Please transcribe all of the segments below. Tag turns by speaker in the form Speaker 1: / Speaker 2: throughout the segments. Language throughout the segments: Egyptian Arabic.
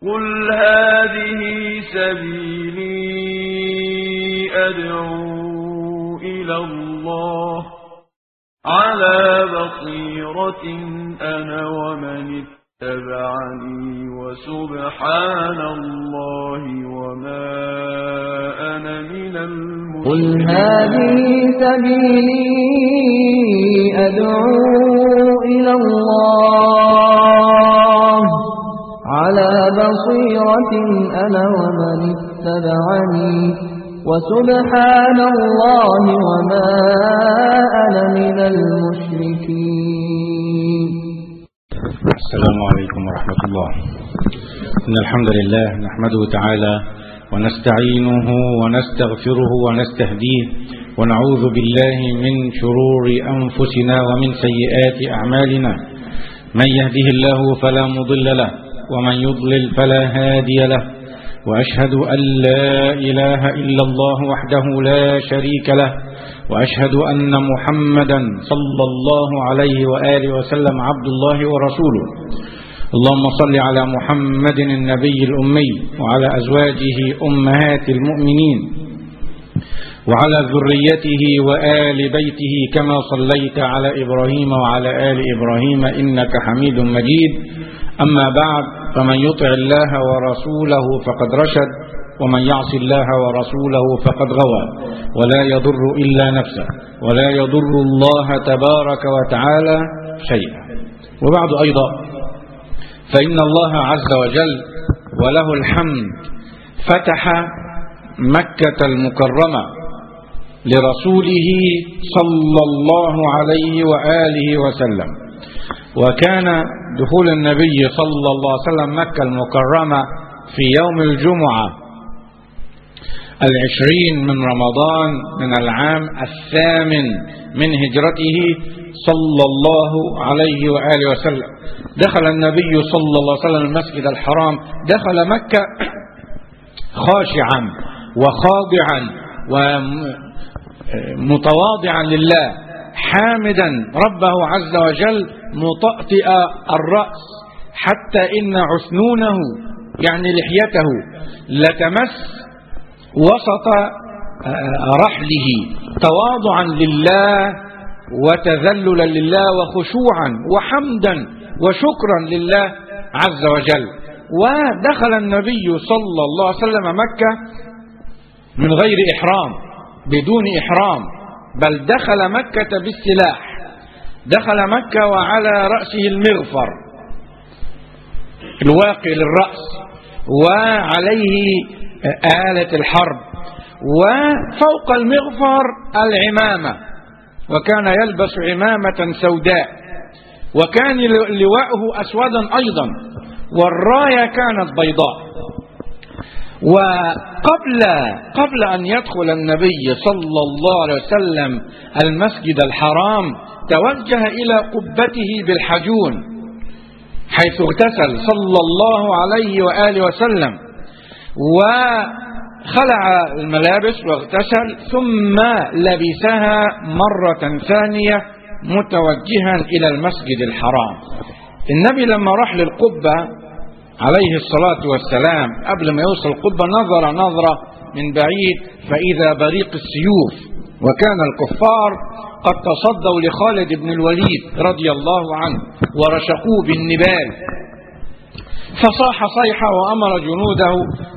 Speaker 1: قل هذه سبيلي أدعو إلى الله على بصيرة أنا ومن اتبعني وسبحان الله وما أنا من
Speaker 2: قل
Speaker 1: المشركين
Speaker 2: هذه سبيلي أدعو إلى الله على بصيرة أنا ومن اتبعني وسبحان الله وما أنا من المشركين
Speaker 3: السلام عليكم ورحمة الله إن الحمد لله نحمده تعالى ونستعينه ونستغفره ونستهديه ونعوذ بالله من شرور أنفسنا ومن سيئات أعمالنا من يهده الله فلا مضل له ومن يضلل فلا هادي له وأشهد أن لا إله إلا الله وحده لا شريك له وأشهد أن محمدا صلى الله عليه وآله وسلم عبد الله ورسوله اللهم صل على محمد النبي الأمي وعلى أزواجه أمهات المؤمنين وعلى ذريته وآل بيته كما صليت على إبراهيم وعلى آل إبراهيم إنك حميد مجيد أما بعد فمن يطع الله ورسوله فقد رشد ومن يعص الله ورسوله فقد غوى ولا يضر إلا نفسه ولا يضر الله تبارك وتعالى شيئا وبعد أيضا فإن الله عز وجل وله الحمد فتح مكة المكرمة لرسوله صلى الله عليه وآله وسلم وكان دخول النبي صلى الله عليه وسلم مكة المكرمة في يوم الجمعة العشرين من رمضان من العام الثامن من هجرته صلى الله عليه وآله وسلم دخل النبي صلى الله عليه وسلم المسجد الحرام دخل مكة خاشعا وخاضعا ومتواضعا لله حامدا ربه عز وجل مطأطئ الرأس حتى إن عسنونه يعني لحيته لتمس وسط رحله تواضعا لله وتذللا لله وخشوعا وحمدا وشكرا لله عز وجل ودخل النبي صلى الله عليه وسلم مكة من غير إحرام بدون إحرام بل دخل مكة بالسلاح دخل مكة وعلى رأسه المغفر الواقي للرأس وعليه آلة الحرب وفوق المغفر العمامة وكان يلبس عمامة سوداء وكان لواءه أسودا أيضا والراية كانت بيضاء وقبل قبل أن يدخل النبي صلى الله عليه وسلم المسجد الحرام توجه إلى قبته بالحجون حيث اغتسل صلى الله عليه وآله وسلم وخلع الملابس واغتسل ثم لبسها مرة ثانية متوجها إلى المسجد الحرام النبي لما راح للقبة عليه الصلاة والسلام قبل ما يوصل القبة نظر نظرة من بعيد فإذا بريق السيوف وكان الكفار قد تصدوا لخالد بن الوليد رضي الله عنه ورشقوه بالنبال فصاح صيحة وأمر جنوده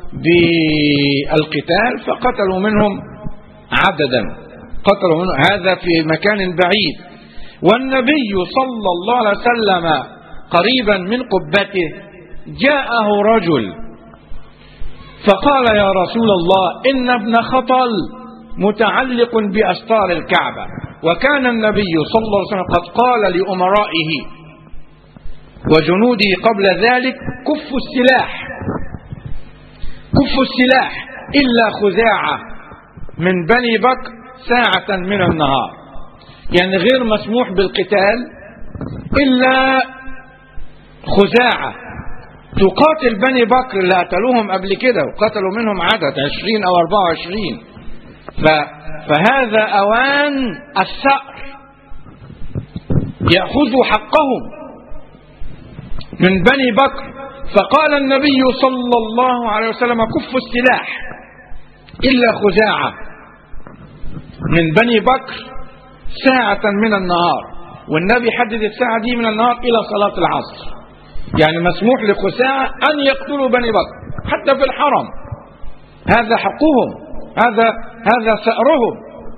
Speaker 3: بالقتال فقتلوا منهم عددا قتلوا منهم هذا في مكان بعيد والنبي صلى الله عليه وسلم قريبا من قبته جاءه رجل فقال يا رسول الله إن ابن خطل متعلق بأستار الكعبة وكان النبي صلى الله عليه وسلم قد قال لأمرائه وجنوده قبل ذلك كفوا السلاح كفوا السلاح إلا خزاعة من بني بكر ساعة من النهار يعني غير مسموح بالقتال إلا خزاعة تقاتل بني بكر اللي قتلوهم قبل كده وقتلوا منهم عدد عشرين أو أربعة وعشرين فهذا أوان الثأر يأخذوا حقهم من بني بكر فقال النبي صلى الله عليه وسلم كفوا السلاح إلا خزاعة من بني بكر ساعة من النهار والنبي حدد الساعة دي من النهار إلى صلاة العصر يعني مسموح لخزاعة أن يقتلوا بني بكر حتى في الحرم هذا حقهم هذا هذا ثأرهم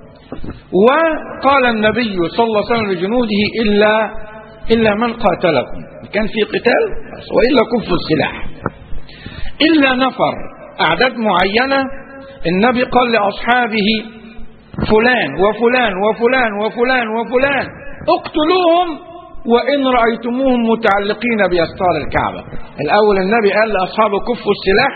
Speaker 3: وقال النبي صلى الله عليه وسلم لجنوده إلا إلا من قاتلكم كان في قتال وإلا كفوا السلاح إلا نفر أعداد معينة النبي قال لأصحابه فلان وفلان وفلان وفلان وفلان اقتلوهم وإن رأيتموهم متعلقين بأستار الكعبة الأول النبي قال لأصحابه كفوا السلاح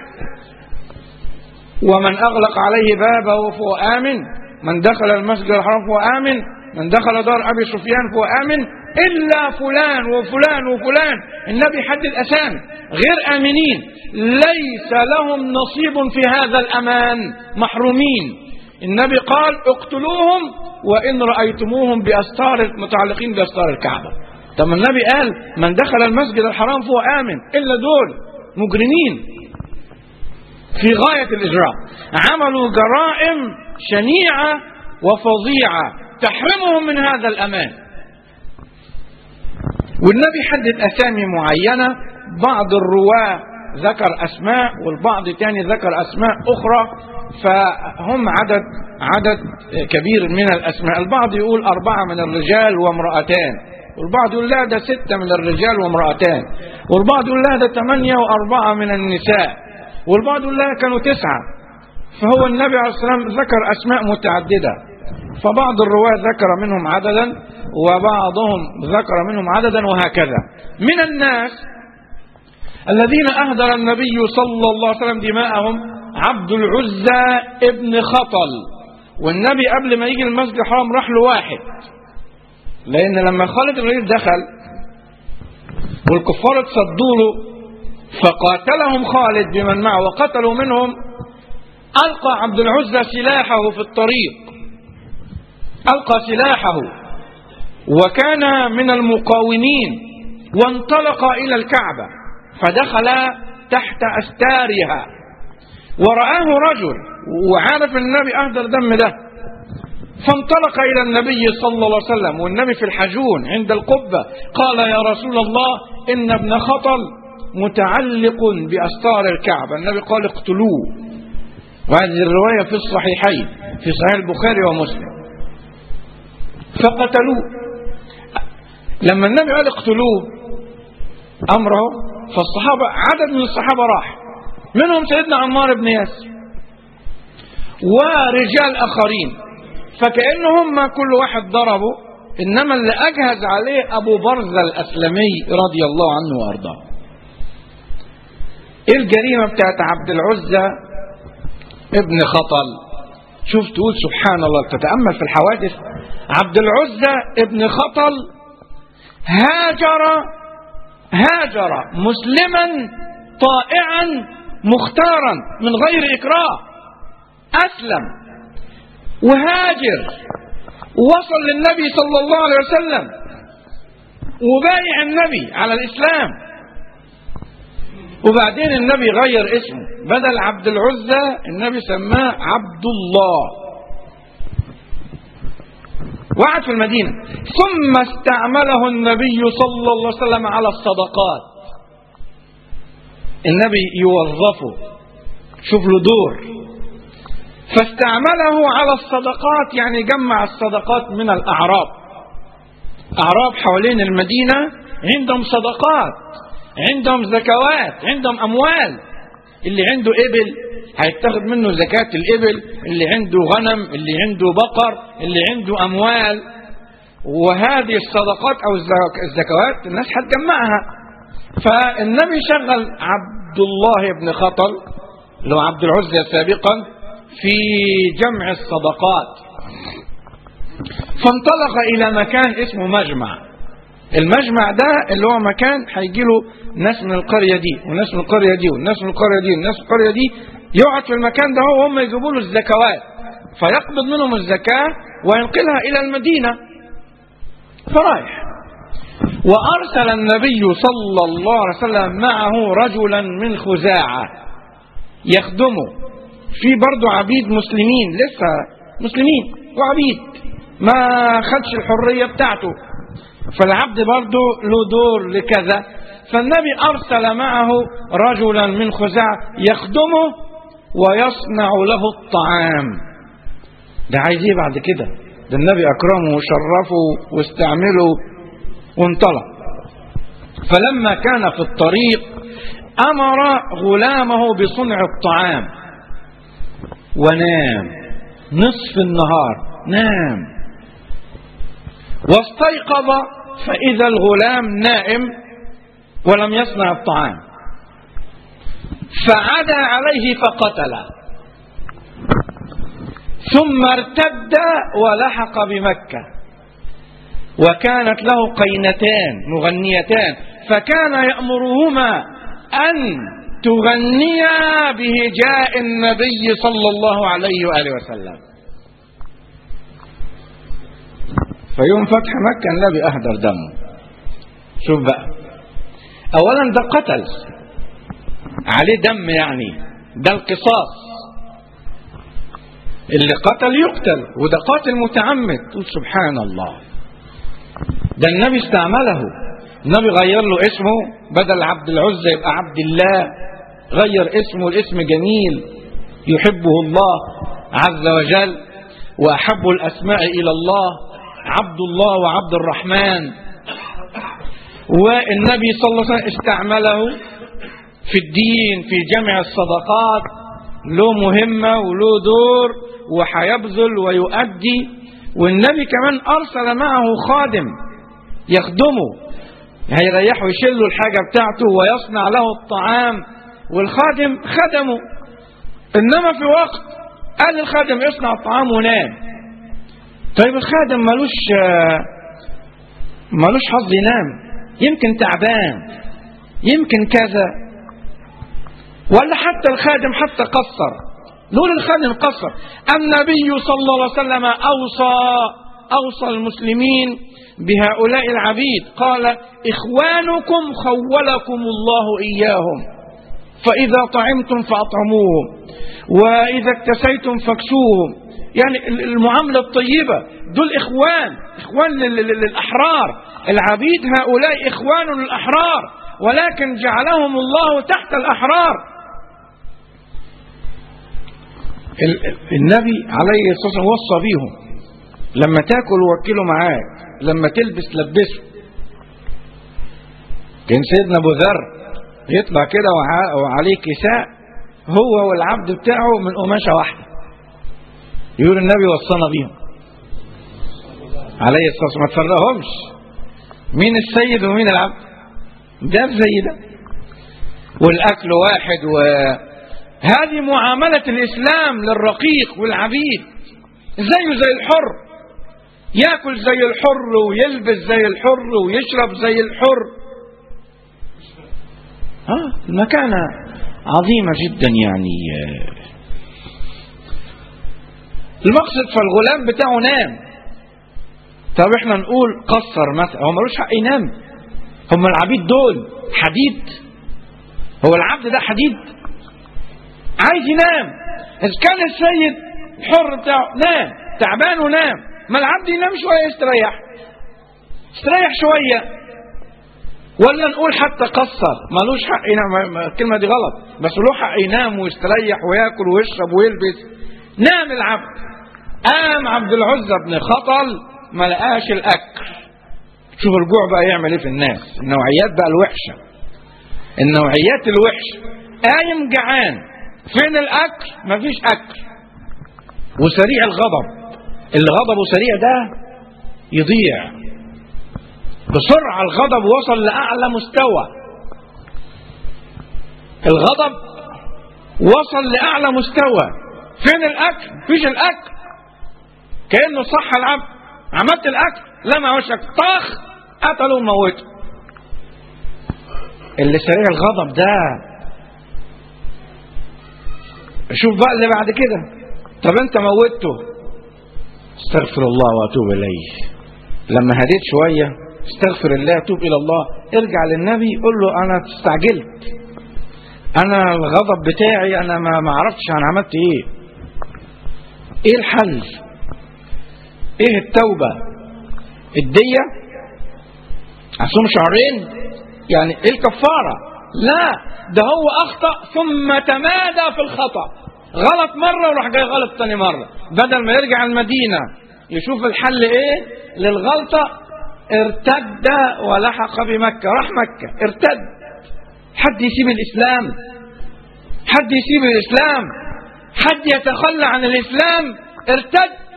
Speaker 3: ومن أغلق عليه بابه فهو آمن من دخل المسجد الحرام فهو آمن من دخل دار أبي سفيان فهو آمن إلا فلان وفلان وفلان النبي حدد أسامي غير آمنين ليس لهم نصيب في هذا الأمان محرومين النبي قال اقتلوهم وإن رأيتموهم بأستار متعلقين بأستار الكعبة طب النبي قال من دخل المسجد الحرام فهو آمن إلا دول مجرمين في غاية الإجرام عملوا جرائم شنيعة وفظيعة تحرمهم من هذا الأمان والنبي حدد أسامي معينة بعض الرواة ذكر أسماء والبعض تاني ذكر أسماء أخرى فهم عدد عدد كبير من الأسماء البعض يقول أربعة من الرجال وامرأتان والبعض يقول لا ده ستة من الرجال وامرأتان والبعض يقول لا ده ثمانية وأربعة من النساء والبعض يقول لا كانوا تسعة فهو النبي عليه الصلاة والسلام ذكر أسماء متعددة فبعض الرواة ذكر منهم عددا وبعضهم ذكر منهم عددا وهكذا من الناس الذين أهدر النبي صلى الله عليه وسلم دماءهم عبد العزى ابن خطل والنبي قبل ما يجي المسجد الحرام راح له واحد لأن لما خالد بن الوليد دخل والكفار اتصدوا له فقاتلهم خالد بمن معه وقتلوا منهم ألقى عبد العزى سلاحه في الطريق ألقى سلاحه وكان من المقاومين وانطلق إلى الكعبة فدخل تحت أستارها ورآه رجل وعارف النبي أهدر دم ده فانطلق إلى النبي صلى الله عليه وسلم والنبي في الحجون عند القبة قال يا رسول الله إن ابن خطل متعلق بأستار الكعبة النبي قال اقتلوه وهذه الرواية في الصحيحين في صحيح البخاري ومسلم فقتلوه لما النبي قال اقتلوه أمره فالصحابة عدد من الصحابة راح منهم سيدنا عمار بن ياسر ورجال آخرين فكأنهم ما كل واحد ضربه إنما اللي أجهز عليه أبو برزة الأسلمي رضي الله عنه وأرضاه إيه الجريمة بتاعت عبد العزة ابن خطل شوف تقول سبحان الله تتأمل في الحوادث عبد العزة ابن خطل هاجر هاجر مسلما طائعا مختارا من غير إكراه أسلم وهاجر وصل للنبي صلى الله عليه وسلم وبايع النبي على الإسلام وبعدين النبي غير اسمه بدل عبد العزة النبي سماه عبد الله وقعد في المدينة ثم استعمله النبي صلى الله عليه وسلم على الصدقات النبي يوظفه شوف له دور فاستعمله على الصدقات يعني جمع الصدقات من الأعراب أعراب حوالين المدينة عندهم صدقات عندهم زكوات عندهم أموال اللي عنده إبل هيتاخد منه زكاة الإبل اللي عنده غنم اللي عنده بقر اللي عنده أموال وهذه الصدقات أو الزكوات الناس هتجمعها فالنبي شغل عبد الله بن خطل اللي هو عبد العزة سابقا في جمع الصدقات فانطلق إلى مكان اسمه مجمع المجمع ده اللي هو مكان هيجي له ناس من القرية دي وناس من القرية دي وناس من القرية دي وناس من القرية دي يقعد في المكان ده هو وهم يجيبوا له الزكوات فيقبض منهم الزكاة وينقلها إلى المدينة فرايح وأرسل النبي صلى الله عليه وسلم معه رجلا من خزاعة يخدمه في برضه عبيد مسلمين لسه مسلمين وعبيد ما خدش الحرية بتاعته فالعبد برضه له دور لكذا فالنبي أرسل معه رجلا من خزاعة يخدمه ويصنع له الطعام ده عايز ايه بعد كده ده النبي أكرمه وشرفه واستعمله وانطلق فلما كان في الطريق أمر غلامه بصنع الطعام ونام نصف النهار نام واستيقظ فإذا الغلام نائم ولم يصنع الطعام فعدا عليه فقتله ثم ارتد ولحق بمكة وكانت له قينتان مغنيتان فكان يأمرهما أن تغنيا بهجاء النبي صلى الله عليه وآله وسلم فيوم فتح مكة النبي أهدر دمه شوف بقى أولا ده قتل عليه دم يعني ده القصاص اللي قتل يقتل وده قاتل متعمد تقول سبحان الله ده النبي استعمله النبي غير له اسمه بدل عبد العزة يبقى عبد الله غير اسمه الاسم جميل يحبه الله عز وجل وأحب الأسماء إلى الله عبد الله وعبد الرحمن والنبي صلى الله عليه وسلم استعمله في الدين في جمع الصدقات له مهمة وله دور وهيبذل ويؤدي والنبي كمان أرسل معه خادم يخدمه هيريحه يشيل له الحاجة بتاعته ويصنع له الطعام والخادم خدمه إنما في وقت قال الخادم يصنع الطعام ونام طيب الخادم ملوش ملوش حظ ينام يمكن تعبان يمكن كذا ولا حتى الخادم حتى قصر نقول الخادم قصر النبي صلى الله عليه وسلم أوصى أوصى المسلمين بهؤلاء العبيد قال إخوانكم خولكم الله إياهم فإذا طعمتم فأطعموهم وإذا اكتسيتم فاكسوهم يعني المعاملة الطيبة دول إخوان إخوان للأحرار العبيد هؤلاء إخوان للأحرار ولكن جعلهم الله تحت الأحرار النبي عليه الصلاة والسلام وصى بيهم لما تاكل وكله معاك لما تلبس لبسه كان سيدنا ابو ذر يطلع كده وعليه كساء هو والعبد بتاعه من قماشه واحده يقول النبي وصانا بيهم عليه الصلاه والسلام ما تفرقهمش مين السيد ومين العبد ده زي ده والاكل واحد وهذه معامله الاسلام للرقيق والعبيد زيه زي الحر ياكل زي الحر ويلبس زي الحر ويشرب زي الحر ها المكانة عظيمة جدا يعني المقصد فالغلام بتاعه نام طب احنا نقول قصر مثلا هو ملوش حق ينام هم العبيد دول حديد هو العبد ده حديد عايز ينام اذا كان السيد الحر بتاعه نام تعبان ونام ما العبد ينام شويه يستريح استريح شويه ولا نقول حتى قصر ملوش حق ينام الكلمه دي غلط بس له حق ينام ويستريح وياكل ويشرب ويلبس نام العبد قام عبد العزة بن خطل ما لقاش الاكل شوف الجوع بقى يعمل ايه في الناس النوعيات بقى الوحشه النوعيات الوحشه قايم جعان فين الاكل مفيش اكل وسريع الغضب اللي غضبه سريع ده يضيع بسرعة الغضب وصل لأعلى مستوى الغضب وصل لأعلى مستوى فين الأكل مفيش الأكل كأنه صح العبد عملت الأكل لما وشك طخ قتله وموته اللي سريع الغضب ده شوف بقى اللي بعد كده طب انت موته استغفر الله واتوب اليه لما هديت شويه استغفر الله توب الى الله ارجع للنبي قول له انا استعجلت انا الغضب بتاعي انا ما ما عرفتش انا عملت ايه ايه الحل ايه التوبة الدية عصوم شهرين يعني ايه الكفارة لا ده هو اخطأ ثم تمادى في الخطأ غلط مرة وراح جاي غلط تاني مرة بدل ما يرجع المدينة يشوف الحل ايه للغلطة ارتد ولحق بمكة راح مكة ارتد حد يسيب الاسلام حد يسيب الاسلام حد يتخلى عن الاسلام ارتد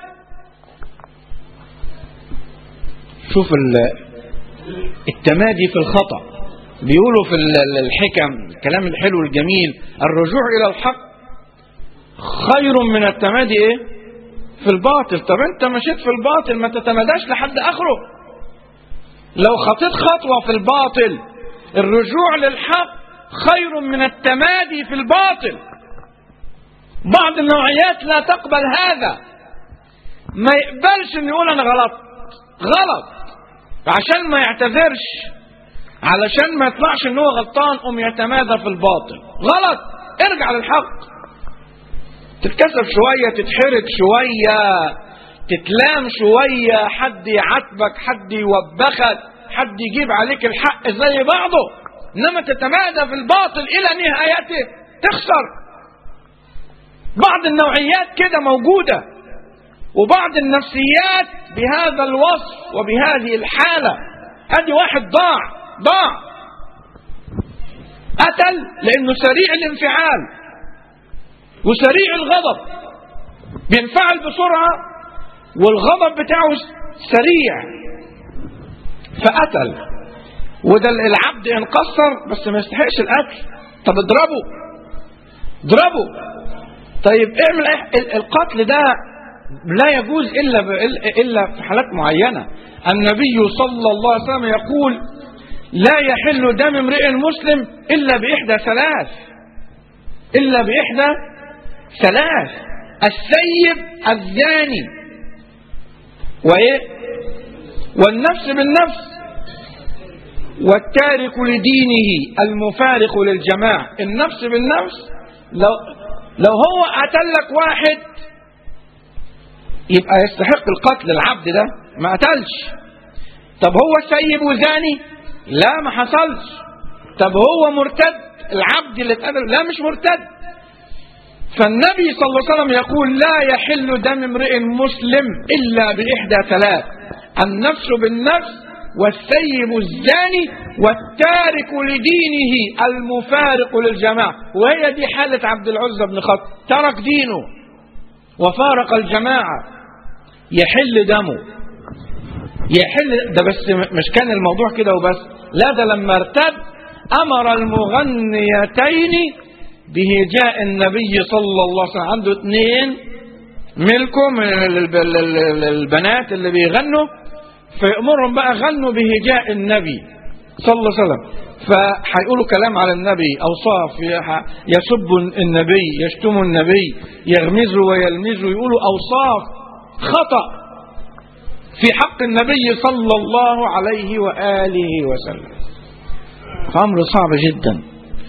Speaker 3: شوف التمادي في الخطأ بيقولوا في الحكم الكلام الحلو الجميل الرجوع إلى الحق خير من التمادي إيه؟ في الباطل طب أنت مشيت في الباطل ما تتماداش لحد آخره لو خطيت خطوة في الباطل الرجوع للحق خير من التمادي في الباطل بعض النوعيات لا تقبل هذا ما يقبلش ان يقول انا غلط غلط عشان ما يعتذرش علشان ما يطلعش ان هو غلطان قوم يتمادى في الباطل غلط ارجع للحق تتكسف شوية تتحرك شوية تتلام شوية حد يعاتبك حد يوبخك حد يجيب عليك الحق زي بعضه انما تتمادى في الباطل الى نهايته تخسر بعض النوعيات كده موجوده وبعض النفسيات بهذا الوصف وبهذه الحالة ادي واحد ضاع ضاع قتل لانه سريع الانفعال وسريع الغضب بينفعل بسرعة والغضب بتاعه سريع فقتل وده العبد ان قصر بس ما يستحقش القتل طب اضربه اضربه طيب اعمل ايه القتل ده لا يجوز إلا, إلا في حالات معينة النبي صلى الله عليه وسلم يقول لا يحل دم امرئ مسلم إلا بإحدى ثلاث إلا بإحدى ثلاث السيب الزاني وإيه والنفس بالنفس والتارك لدينه المفارق للجماعة النفس بالنفس لو لو هو قتلك واحد يبقى يستحق القتل العبد ده ما قتلش طب هو سيب وزاني لا ما حصلش طب هو مرتد العبد اللي اتقتل لا مش مرتد فالنبي صلى الله عليه وسلم يقول لا يحل دم امرئ مسلم الا باحدى ثلاث النفس بالنفس والسيب الزاني والتارك لدينه المفارق للجماعه وهي دي حاله عبد العزى بن خط ترك دينه وفارق الجماعه يحل دمه يحل ده بس مش كان الموضوع كده وبس لا ده لما ارتد امر المغنيتين بهجاء النبي صلى الله عليه وسلم عنده اثنين ملكه من البنات اللي بيغنوا فيأمرهم بقى غنوا بهجاء النبي صلى الله عليه وسلم فهيقولوا كلام على النبي اوصاف يسبوا النبي يشتموا النبي يغمزوا ويلمزوا يقولوا اوصاف خطأ في حق النبي صلى الله عليه وآله وسلم فأمر صعب جدا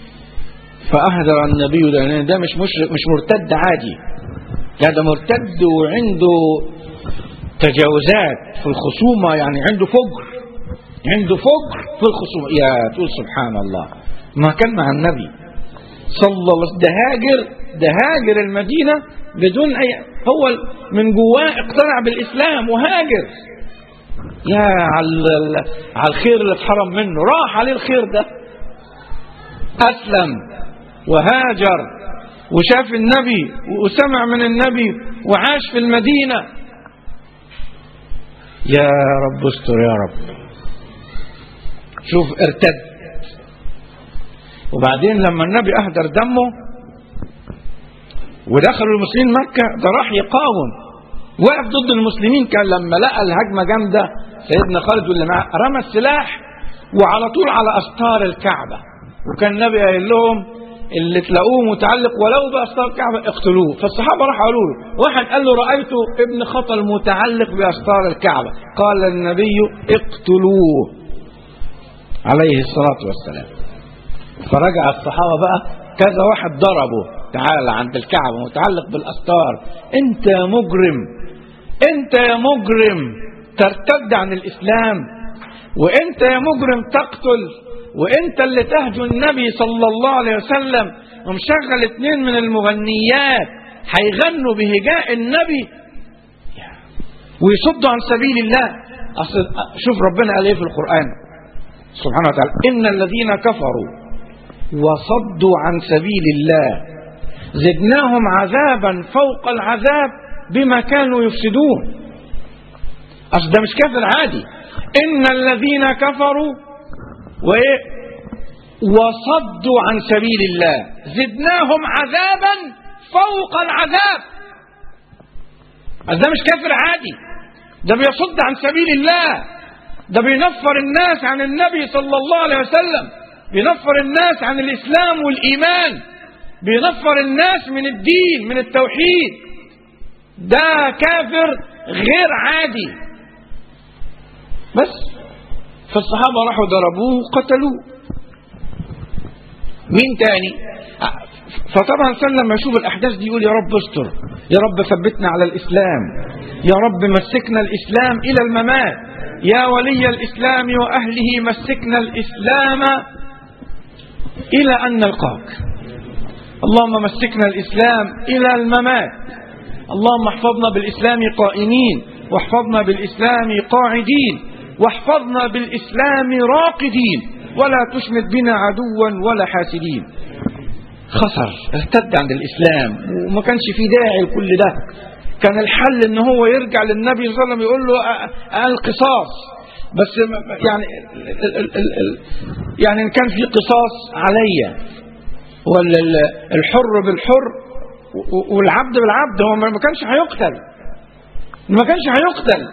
Speaker 3: فأهدر النبي ده, ده مش مشرك مش مرتد عادي لا ده مرتد وعنده تجاوزات في الخصومة يعني عنده فجر عنده فجر في الخصومة يا تقول سبحان الله ما كان مع النبي صلى الله عليه وسلم ده هاجر ده هاجر المدينة بدون أي هو من جواه اقتنع بالإسلام وهاجر يا على الخير اللي اتحرم منه راح عليه الخير ده أسلم وهاجر وشاف النبي وسمع من النبي وعاش في المدينة يا رب استر يا رب شوف ارتد وبعدين لما النبي أهدر دمه ودخلوا المسلمين مكة ده راح يقاوم وقف ضد المسلمين كان لما لقى الهجمة جامدة سيدنا خالد واللي معاه رمى السلاح وعلى طول على أستار الكعبة وكان النبي قايل لهم اللي تلاقوه متعلق ولو بأستار الكعبة اقتلوه فالصحابة راحوا قالوا له واحد قال له رأيت ابن خطل متعلق بأستار الكعبة قال النبي اقتلوه عليه الصلاة والسلام فرجع الصحابة بقى كذا واحد ضربه تعالى عند الكعبة متعلق بالأستار انت يا مجرم انت يا مجرم ترتد عن الإسلام وانت يا مجرم تقتل وانت اللي تهجو النبي صلى الله عليه وسلم ومشغل اتنين من المغنيات هيغنوا بهجاء النبي ويصدوا عن سبيل الله أصل شوف ربنا قال ايه في القرآن سبحانه وتعالى إن الذين كفروا وصدوا عن سبيل الله زدناهم عذابا فوق العذاب بما كانوا يفسدون أصل ده مش كافر عادي إن الذين كفروا وإيه وصدوا عن سبيل الله زدناهم عذابا فوق العذاب أصل ده مش كافر عادي ده بيصد عن سبيل الله ده بينفر الناس عن النبي صلى الله عليه وسلم بينفر الناس عن الإسلام والإيمان بينفر الناس من الدين من التوحيد ده كافر غير عادي بس فالصحابة راحوا ضربوه وقتلوه مين تاني فطبعا سلم لما يشوف الأحداث دي يقول يا رب استر يا رب ثبتنا على الإسلام يا رب مسكنا الإسلام إلى الممات يا ولي الإسلام وأهله مسكنا الإسلام إلى أن نلقاك اللهم مسكنا الإسلام إلى الممات اللهم احفظنا بالإسلام قائمين واحفظنا بالإسلام قاعدين واحفظنا بالإسلام راقدين ولا تشمت بنا عدوا ولا حاسدين خسر ارتد عن الإسلام وما كانش في داعي لكل ده كان الحل ان هو يرجع للنبي صلى الله عليه وسلم يقول له القصاص بس يعني ال ال ال يعني ان كان في قصاص عليا ولا الحر بالحر والعبد بالعبد هو ما كانش هيقتل ما كانش هيقتل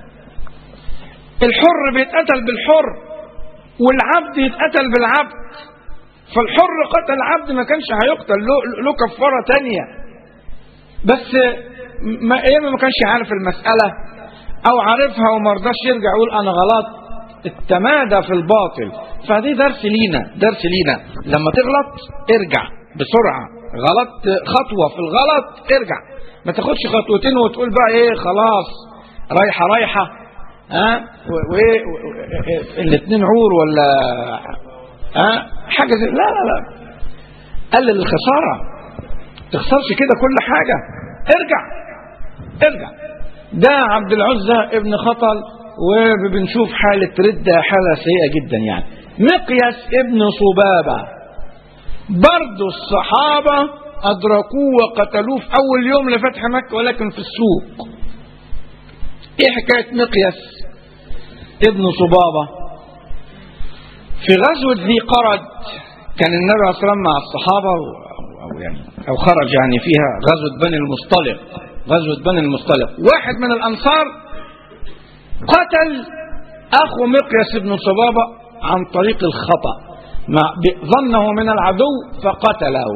Speaker 3: الحر بيتقتل بالحر والعبد يتقتل بالعبد فالحر قتل عبد ما كانش هيقتل له, له كفارة تانية بس ما ايه ما كانش عارف المسألة او عارفها وما رضاش يرجع يقول انا غلط التمادى في الباطل فدي درس لينا درس لينا لما تغلط ارجع بسرعة غلط خطوة في الغلط ارجع ما تاخدش خطوتين وتقول بقى ايه خلاص رايحة رايحة ها وايه الاثنين عور ولا ها حاجة زي لا لا لا قلل الخسارة تخسرش كده كل حاجة ارجع ارجع ده عبد العزة ابن خطل وبنشوف حالة ردة حالة سيئة جدا يعني مقياس ابن صبابة برضو الصحابة أدركوه وقتلوه في أول يوم لفتح مكة ولكن في السوق إيه حكاية مقياس ابن صبابة في غزوة ذي قرد كان النبي عليه الصلاة والسلام مع الصحابة أو يعني أو خرج يعني فيها غزوة بني المصطلق غزوة بني المصطلق واحد من الأنصار قتل أخو مقياس بن صبابة عن طريق الخطأ مع ظنه من العدو فقتله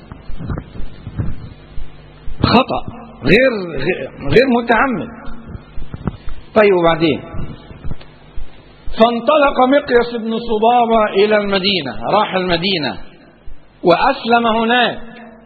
Speaker 3: خطأ غير غير متعمد طيب وبعدين فانطلق مقياس بن صبابة إلى المدينة راح المدينة وأسلم هناك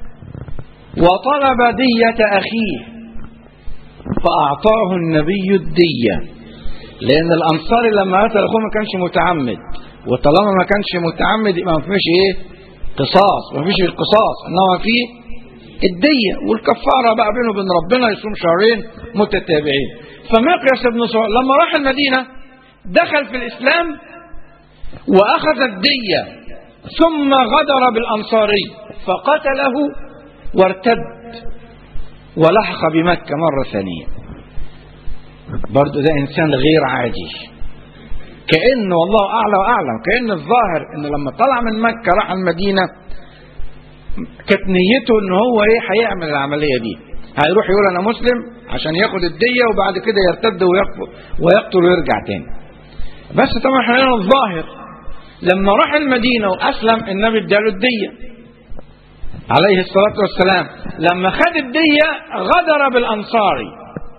Speaker 3: وطلب دية أخيه فأعطاه النبي الدية لأن الأنصاري لما قتل أخوه ما كانش متعمد وطالما ما كانش متعمد يبقى ما فيش إيه قصاص ما فيش القصاص إنما في الدية والكفارة بقى بينه وبين ربنا يصوم شهرين متتابعين فمقياس بن صهيب لما راح المدينة دخل في الإسلام وأخذ الدية ثم غدر بالأنصاري فقتله وارتد ولحق بمكة مرة ثانية برضو ده إنسان غير عادي كأنه والله أعلى وأعلم كأن الظاهر إن لما طلع من مكة راح المدينة كانت نيته إن هو إيه هيعمل العملية دي هيروح يقول أنا مسلم عشان ياخد الدية وبعد كده يرتد ويقتل, ويقتل ويرجع تاني بس طبعا احنا الظاهر لما راح المدينة وأسلم النبي اداله الدية عليه الصلاة والسلام لما خد الدية غدر بالأنصاري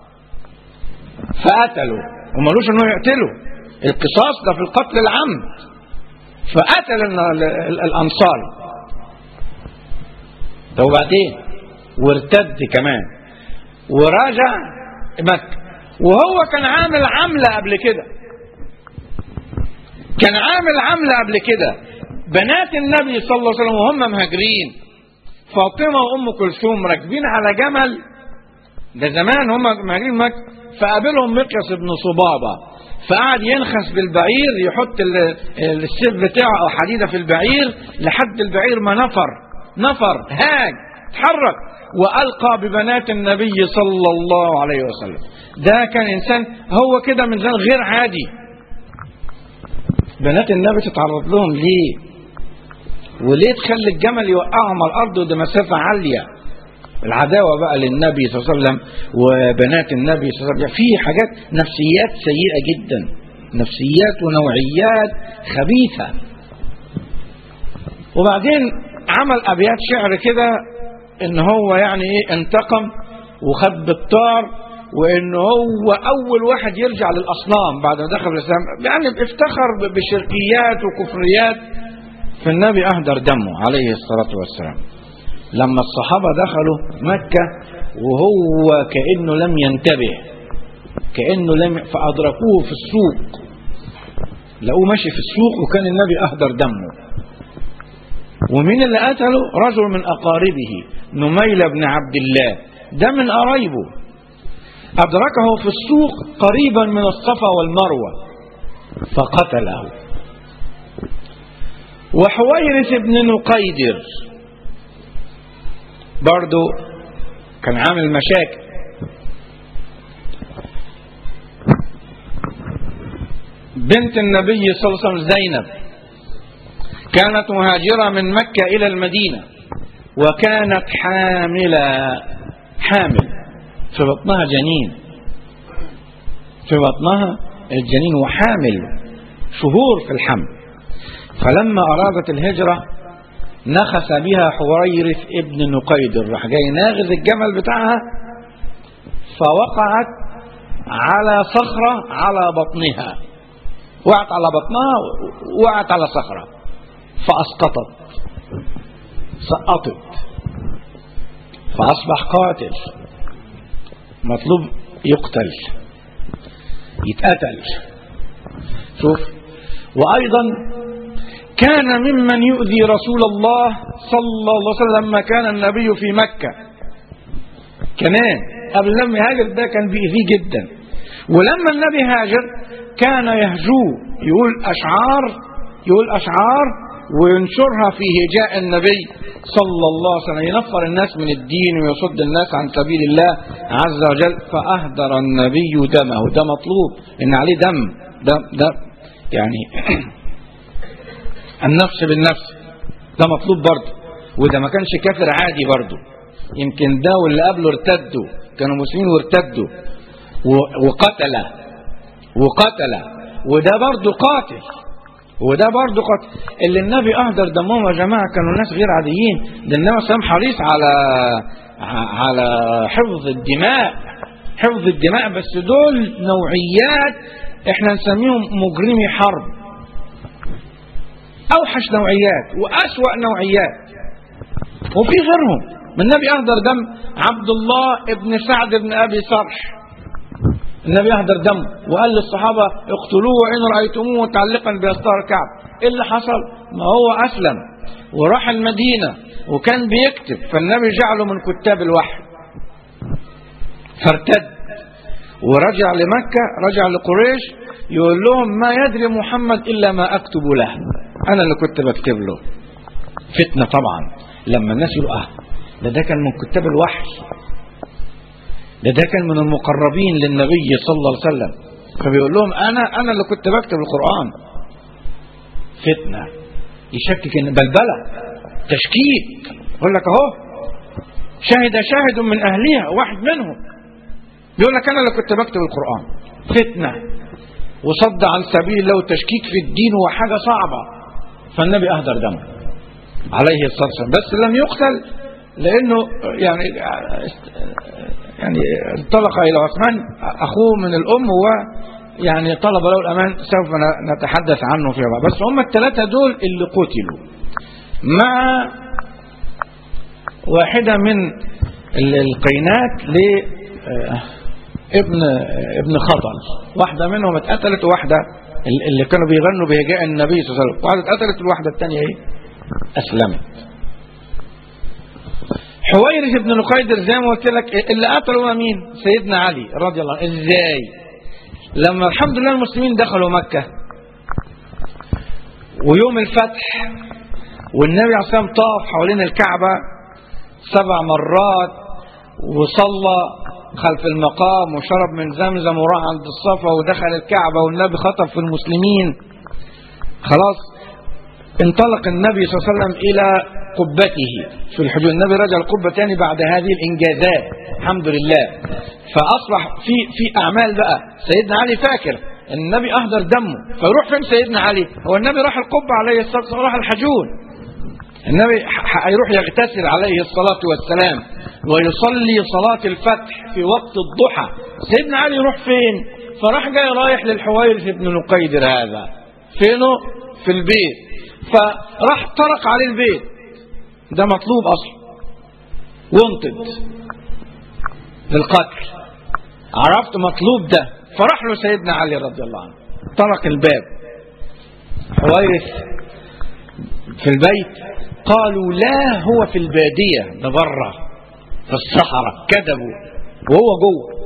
Speaker 3: فقتلوا ومالوش انه يقتلوا القصاص ده في القتل العمد فقتل ال- ال- الأنصاري طب وبعدين وارتد كمان وراجع مكة وهو كان عامل عملة قبل كده كان عامل عملة قبل كده بنات النبي صلى الله عليه وسلم وهم مهاجرين فاطمة وأم كلثوم راكبين على جمل ده زمان هم مهاجرين مكة فقابلهم مقياس بن صبابة فقعد ينخس بالبعير يحط ال- السيف بتاعه أو حديدة في البعير لحد البعير ما نفر نفر هاج اتحرك وألقى ببنات النبي صلى الله عليه وسلم ده كان إنسان هو كده من زمان غير عادي بنات النبي تتعرض لهم ليه وليه تخلي الجمل يوقعهم على الارض وده مسافه عاليه العداوه بقى للنبي صلى الله عليه وسلم وبنات النبي صلى الله عليه وسلم في حاجات نفسيات سيئه جدا نفسيات ونوعيات خبيثه وبعدين عمل ابيات شعر كده ان هو يعني ايه انتقم وخد بالطار وان هو اول واحد يرجع للاصنام بعد ما دخل الاسلام يعني افتخر ب- بشركيات وكفريات فالنبي اهدر دمه عليه الصلاه والسلام لما الصحابه دخلوا مكه وهو كانه لم ينتبه كانه لم فادركوه في السوق لقوه ماشي في السوق وكان النبي اهدر دمه ومين اللي قتله رجل من أقاربه نميل بن عبد الله ده من قرايبه أدركه في السوق قريبا من الصفا والمروة فقتله وحويرث بن نقيدر برضو كان عامل مشاكل بنت النبي صلى الله عليه وسلم زينب كانت مهاجرة من مكة إلى المدينة وكانت حاملة حامل في بطنها جنين في بطنها الجنين وحامل شهور في الحمل فلما أرادت الهجرة نخس بها حويرث ابن نقيدر راح جاي ناغز الجمل بتاعها فوقعت على صخرة على بطنها وقعت على بطنها وقعت على صخره فأسقطت سقطت فأصبح قاتل مطلوب يقتل يتقتل شوف وأيضا كان ممن يؤذي رسول الله صلى الله عليه وسلم لما كان النبي في مكة كمان قبل لما يهاجر ده كان بيأذيه جدا ولما النبي هاجر كان يهجوه يقول أشعار يقول أشعار وينشرها في هجاء النبي صلى الله عليه وسلم ينفر الناس من الدين ويصد الناس عن سبيل الله عز وجل فأهدر النبي دمه ده مطلوب إن عليه دم ده ده يعني النفس بالنفس ده مطلوب برضه وده ما كانش كافر عادي برضه يمكن ده واللي قبله ارتدوا كانوا مسلمين وارتدوا و- وقتل وقتل وده برضه قاتل وده برضه قتل اللي النبي اهدر دمهم يا جماعه كانوا ناس غير عاديين ده النبي صلى الله عليه وسلم حريص على على حفظ الدماء حفظ الدماء بس دول نوعيات احنا نسميهم مجرمي حرب اوحش نوعيات واسوا نوعيات وفي غيرهم من النبي اهدر دم عبد الله ابن سعد بن ابي صرح النبي اهدر دمه وقال للصحابه اقتلوه وان رايتموه متعلقا باستار كعب ايه اللي حصل ما هو اسلم وراح المدينه وكان بيكتب فالنبي جعله من كتاب الوحي فارتد ورجع لمكه رجع لقريش يقول لهم ما يدري محمد الا ما اكتب له انا اللي كنت بكتب له فتنه طبعا لما الناس يقولوا اه ده ده كان من كتاب الوحي ده ده كان من المقربين للنبي صلى الله عليه وسلم فبيقول لهم انا انا اللي كنت بكتب القران فتنه يشكك ان بلبله تشكيك يقول لك اهو شهد شاهد من اهلها واحد منهم بيقول لك انا اللي كنت بكتب القران فتنه وصد عن سبيل الله وتشكيك في الدين وحاجه صعبه فالنبي اهدر دمه عليه الصلاه والسلام بس لم يقتل لانه يعني يعني انطلق الى عثمان اخوه من الام و يعني طلب له الامان سوف نتحدث عنه فيما بعد بس هم الثلاثه دول اللي قتلوا مع واحده من القينات ل ابن ابن خطل واحده منهم اتقتلت وواحده اللي كانوا بيغنوا بهجاء النبي صلى الله عليه وسلم واحده اتقتلت والواحده الثانيه ايه اسلمت حويرث بن نقيدر زي ما قلت لك اللي قتله هو مين سيدنا علي رضي الله عنه ازاي لما الحمد لله المسلمين دخلوا مكة ويوم الفتح والنبي عليه الصلاة والسلام طاف حوالين الكعبة سبع مرات وصلى خلف المقام وشرب من زمزم وراح عند الصفا ودخل الكعبة والنبي خطب في المسلمين خلاص انطلق النبي صلى الله عليه وسلم إلى قبته في الحدود النبي رجع القبة تاني بعد هذه الإنجازات الحمد لله فأصبح في في أعمال بقى سيدنا علي فاكر النبي أهدر دمه فيروح فين سيدنا علي هو النبي راح القبة عليه الصلاة والسلام راح الحجون النبي هيروح يغتسل عليه الصلاة والسلام ويصلي صلاة الفتح في وقت الضحى سيدنا علي يروح فين فراح جاي رايح للحويرث بن نقيدر هذا فينه في البيت فراح طرق عليه البيت ده مطلوب اصلا وانتد للقتل عرفت مطلوب ده فراح له سيدنا علي رضي الله عنه طرق الباب حويرث في البيت قالوا لا هو في البادية ده بره في الصحراء كذبوا وهو جوه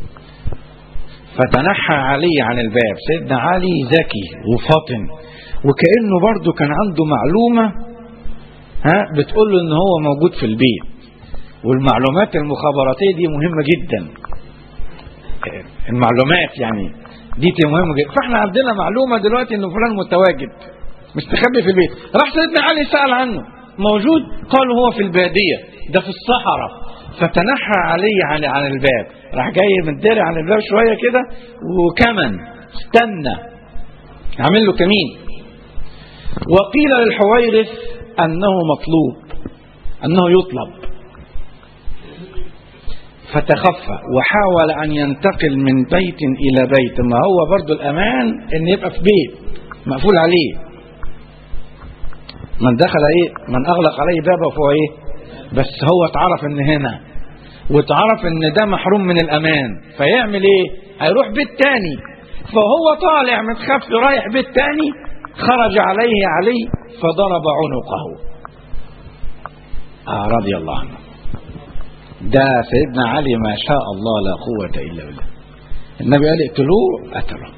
Speaker 3: فتنحى علي عن الباب سيدنا علي ذكي وفاطن وكأنه برضه كان عنده معلومة ها بتقول له ان هو موجود في البيت والمعلومات المخابراتية دي مهمة جدا المعلومات يعني دي مهمة جدا فاحنا عندنا معلومة دلوقتي ان فلان متواجد مستخبي في البيت راح سيدنا علي سأل عنه موجود قالوا هو في البادية ده في الصحراء فتنحى علي عن عن الباب راح جاي متداري عن الباب شوية كده وكمن استنى عامل له كمين وقيل للحويرث أنه مطلوب أنه يطلب فتخفى وحاول أن ينتقل من بيت إلى بيت ما هو برضو الأمان أن يبقى في بيت مقفول عليه من دخل ايه من اغلق عليه بابه فهو ايه بس هو اتعرف ان هنا واتعرف ان ده محروم من الامان فيعمل ايه هيروح بيت تاني فهو طالع متخفي رايح بيت تاني خرج عليه علي فضرب عنقه آه رضي الله عنه ده سيدنا علي ما شاء الله لا قوة إلا بالله النبي قال اقتلوه قتلوا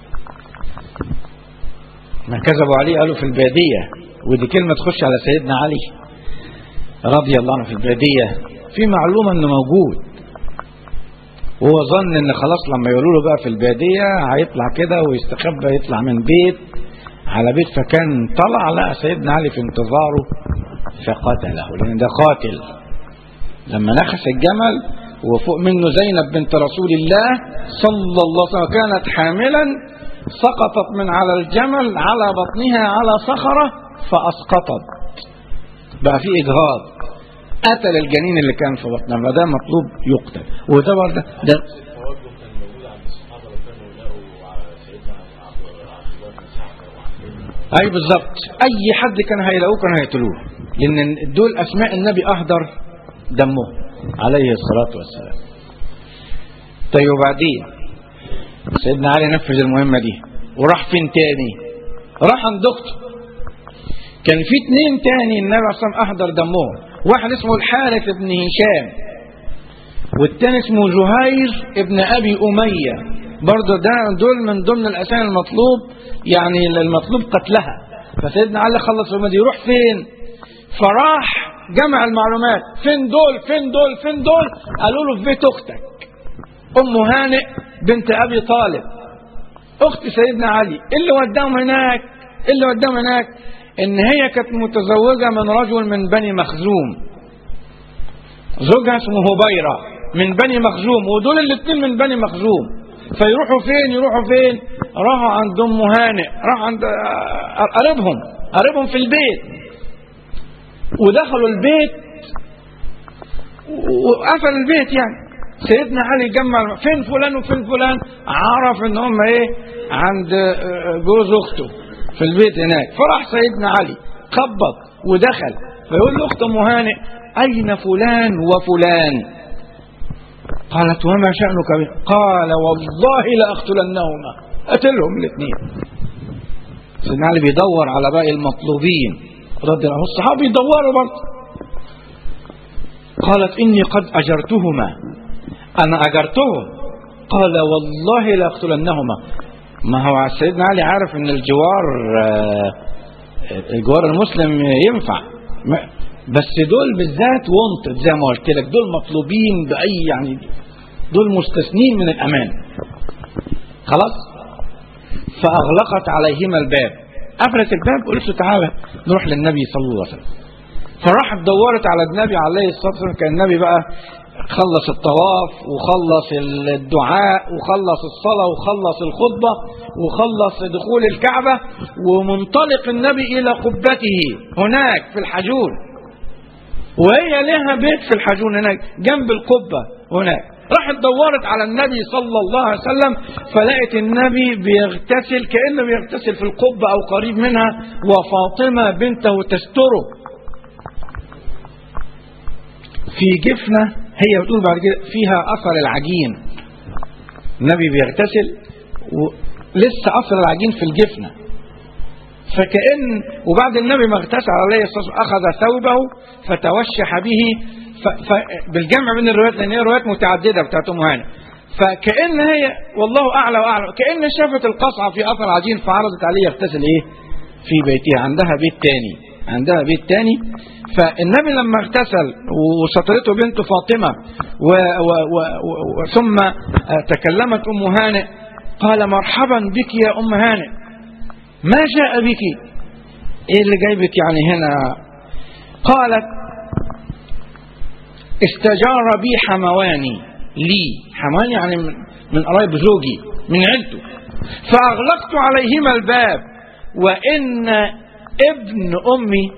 Speaker 3: ما كذبوا عليه قالوا في البادية ودي كلمة تخش على سيدنا علي رضي الله عنه في البادية في معلومة انه موجود وهو ظن ان خلاص لما يقولوا له بقى في البادية هيطلع كده ويستخبى يطلع من بيت على بيت فكان طلع لقى سيدنا علي في انتظاره فقتله لان ده قاتل لما نخس الجمل وفوق منه زينب بنت رسول الله صلى الله عليه وسلم كانت حاملا سقطت من على الجمل على بطنها على صخرة فأسقطت بقى في إجهاض قتل الجنين اللي كان في بطنها فده مطلوب يقتل وده برضه ده اي بالظبط اي حد كان هيلاقوه كانوا هيقتلوه لان دول اسماء النبي اهدر دمه عليه الصلاه والسلام طيب وبعدين سيدنا علي نفذ المهمه دي وراح فين تاني راح عند اخته كان في اتنين تاني النبي عليه الصلاه والسلام اهدر دمهم واحد اسمه الحارث بن هشام والتاني اسمه زهير ابن ابي اميه برضه ده دول من ضمن الاسامي المطلوب يعني المطلوب قتلها فسيدنا علي خلص المدي يروح فين فراح جمع المعلومات فين دول فين دول فين دول قالوا له في بيت اختك ام هانئ بنت ابي طالب اخت سيدنا علي اللي وداهم هناك اللي وداهم هناك ان هي كانت متزوجه من رجل من بني مخزوم زوجها اسمه هبيره من بني مخزوم ودول الاثنين من بني مخزوم فيروحوا فين يروحوا فين راحوا عند ام هانئ راحوا عند قريبهم قريبهم في البيت ودخلوا البيت وقفل البيت يعني سيدنا علي جمع فين فلان وفين فلان عرف ان هم ايه عند آه، جوز اخته في البيت هناك فراح سيدنا علي خبط ودخل فيقول لاخته ام هانئ اين فلان وفلان قالت وما شأنك به قال والله لأقتلنهما قتلهم الاثنين سيدنا علي بيدور على باقي المطلوبين رضي الله عنه الصحابة يدوروا برضه قالت إني قد أجرتهما أنا أجرتهم قال والله لأقتلنهما ما هو سيدنا علي عارف ان الجوار آه، الجوار المسلم ينفع ما- بس دول بالذات وانتد زي ما قلت لك دول مطلوبين بأي يعني دول مستثنين من الأمان خلاص فأغلقت عليهما الباب قفلت الباب قلت له تعالى نروح للنبي صلى الله عليه وسلم فراحت دورت على النبي عليه الصلاة والسلام كان النبي بقى خلص الطواف وخلص الدعاء وخلص الصلاة وخلص الخطبة وخلص دخول الكعبة ومنطلق النبي إلى قبته هناك في الحجون وهي لها بيت في الحجون هناك جنب القبة هناك راحت دورت على النبي صلى الله عليه وسلم فلقت النبي بيغتسل كأنه بيغتسل في القبة أو قريب منها وفاطمة بنته تستره في جفنة هي بتقول بعد كده فيها أثر العجين النبي بيغتسل ولسه أثر العجين في الجفنة فكأن وبعد النبي ما اغتسل عليه الصلاة والسلام أخذ ثوبه فتوشح به ف... ف... بالجمع بين الروايات لأن هي روايات متعددة بتاعت أم هاني فكأن هي والله أعلى وأعلم كأن شافت القصعة في أثر العجين فعرضت عليه يغتسل إيه في بيتها عندها بيت تاني عندها بيت تاني فالنبي لما اغتسل وسطرته بنته فاطمة و و و و ثم تكلمت أم هانئ قال مرحبا بك يا أم هانئ ما جاء بك ايه اللي جايبك يعني هنا قالت استجار بي حمواني لي حمواني يعني من, من قرايب زوجي من عيلته فأغلقت عليهما الباب وإن ابن أمي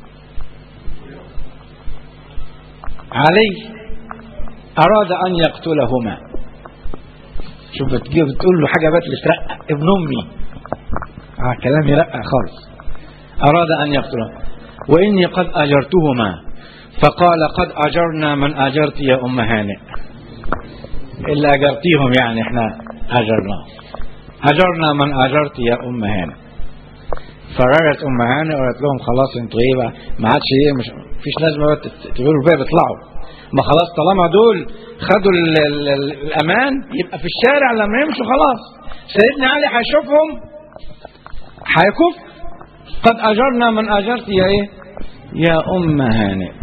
Speaker 3: علي أراد أن يقتلهما شوف بتجيب تقول له حاجة بات ترقق ابن أمي آه كلام يرقق خالص أراد أن يقتله وإني قد أجرتهما فقال قد أجرنا من أجرت يا أم هانئ اللي أجرتيهم يعني احنا أجرنا أجرنا من أجرت يا أم هانئ فرجعت أم هانئ وقالت لهم خلاص انتوا ايه بقى ما عادش ايه مش فيش لازمة بقى تقولوا بقى بيطلعوا ما خلاص طالما دول خدوا ال ال ال الأمان يبقى في الشارع لما يمشوا خلاص سيدنا علي هيشوفهم هيكف قد أجرنا من أجرت يا إيه يا أم هانئ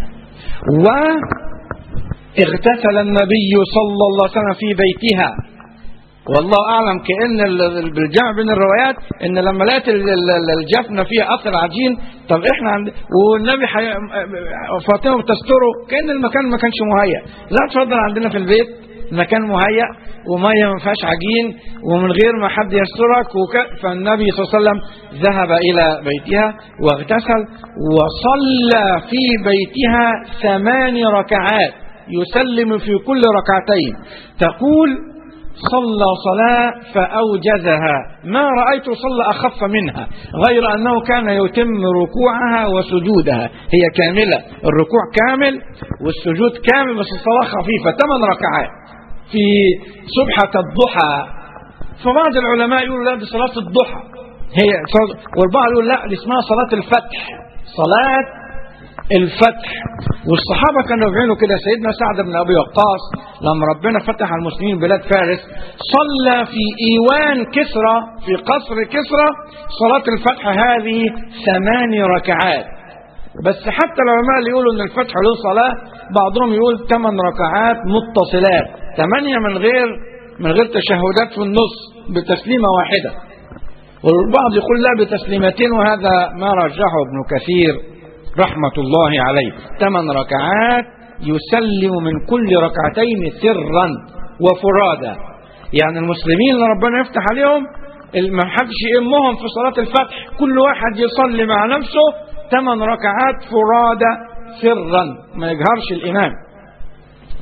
Speaker 3: واغتسل النبي صلى الله عليه وسلم في بيتها والله أعلم كأن بالجمع بين الروايات إن لما لقيت الجفنة فيها أثر عجين طب إحنا عند والنبي حي... فاطمة بتستره كأن المكان ما كانش مهيأ لا تفضل عندنا في البيت مكان مهيأ ومية ما فيهاش عجين ومن غير ما حد يسترك وك... فالنبي صلى الله عليه وسلم ذهب إلى بيتها واغتسل وصلى في بيتها ثمان ركعات يسلم في كل ركعتين تقول صلى صلاة فأوجزها ما رأيت صلى أخف منها غير أنه كان يتم ركوعها وسجودها هي كاملة الركوع كامل والسجود كامل بس الصلاة خفيفة ثمان ركعات في سبحة الضحى فبعض العلماء يقولوا لا دي صلاة الضحى هي صلاة والبعض يقول لا دي اسمها صلاة الفتح صلاة الفتح والصحابة كانوا بيعملوا كده سيدنا سعد بن أبي وقاص لما ربنا فتح على المسلمين بلاد فارس صلى في إيوان كسرى في قصر كسرى صلاة الفتح هذه ثمان ركعات بس حتى العلماء اللي يقولوا ان الفتح له صلاة بعضهم يقول ثمان ركعات متصلات ثمانية من غير من غير تشهدات في النص بتسليمة واحدة والبعض يقول لا بتسليمتين وهذا ما رجحه ابن كثير رحمة الله عليه ثمان ركعات يسلم من كل ركعتين سرا وفرادا يعني المسلمين اللي ربنا يفتح عليهم ما حدش يهمهم في صلاة الفتح كل واحد يصلي مع نفسه ثمان ركعات فرادا سرا ما يجهرش الإمام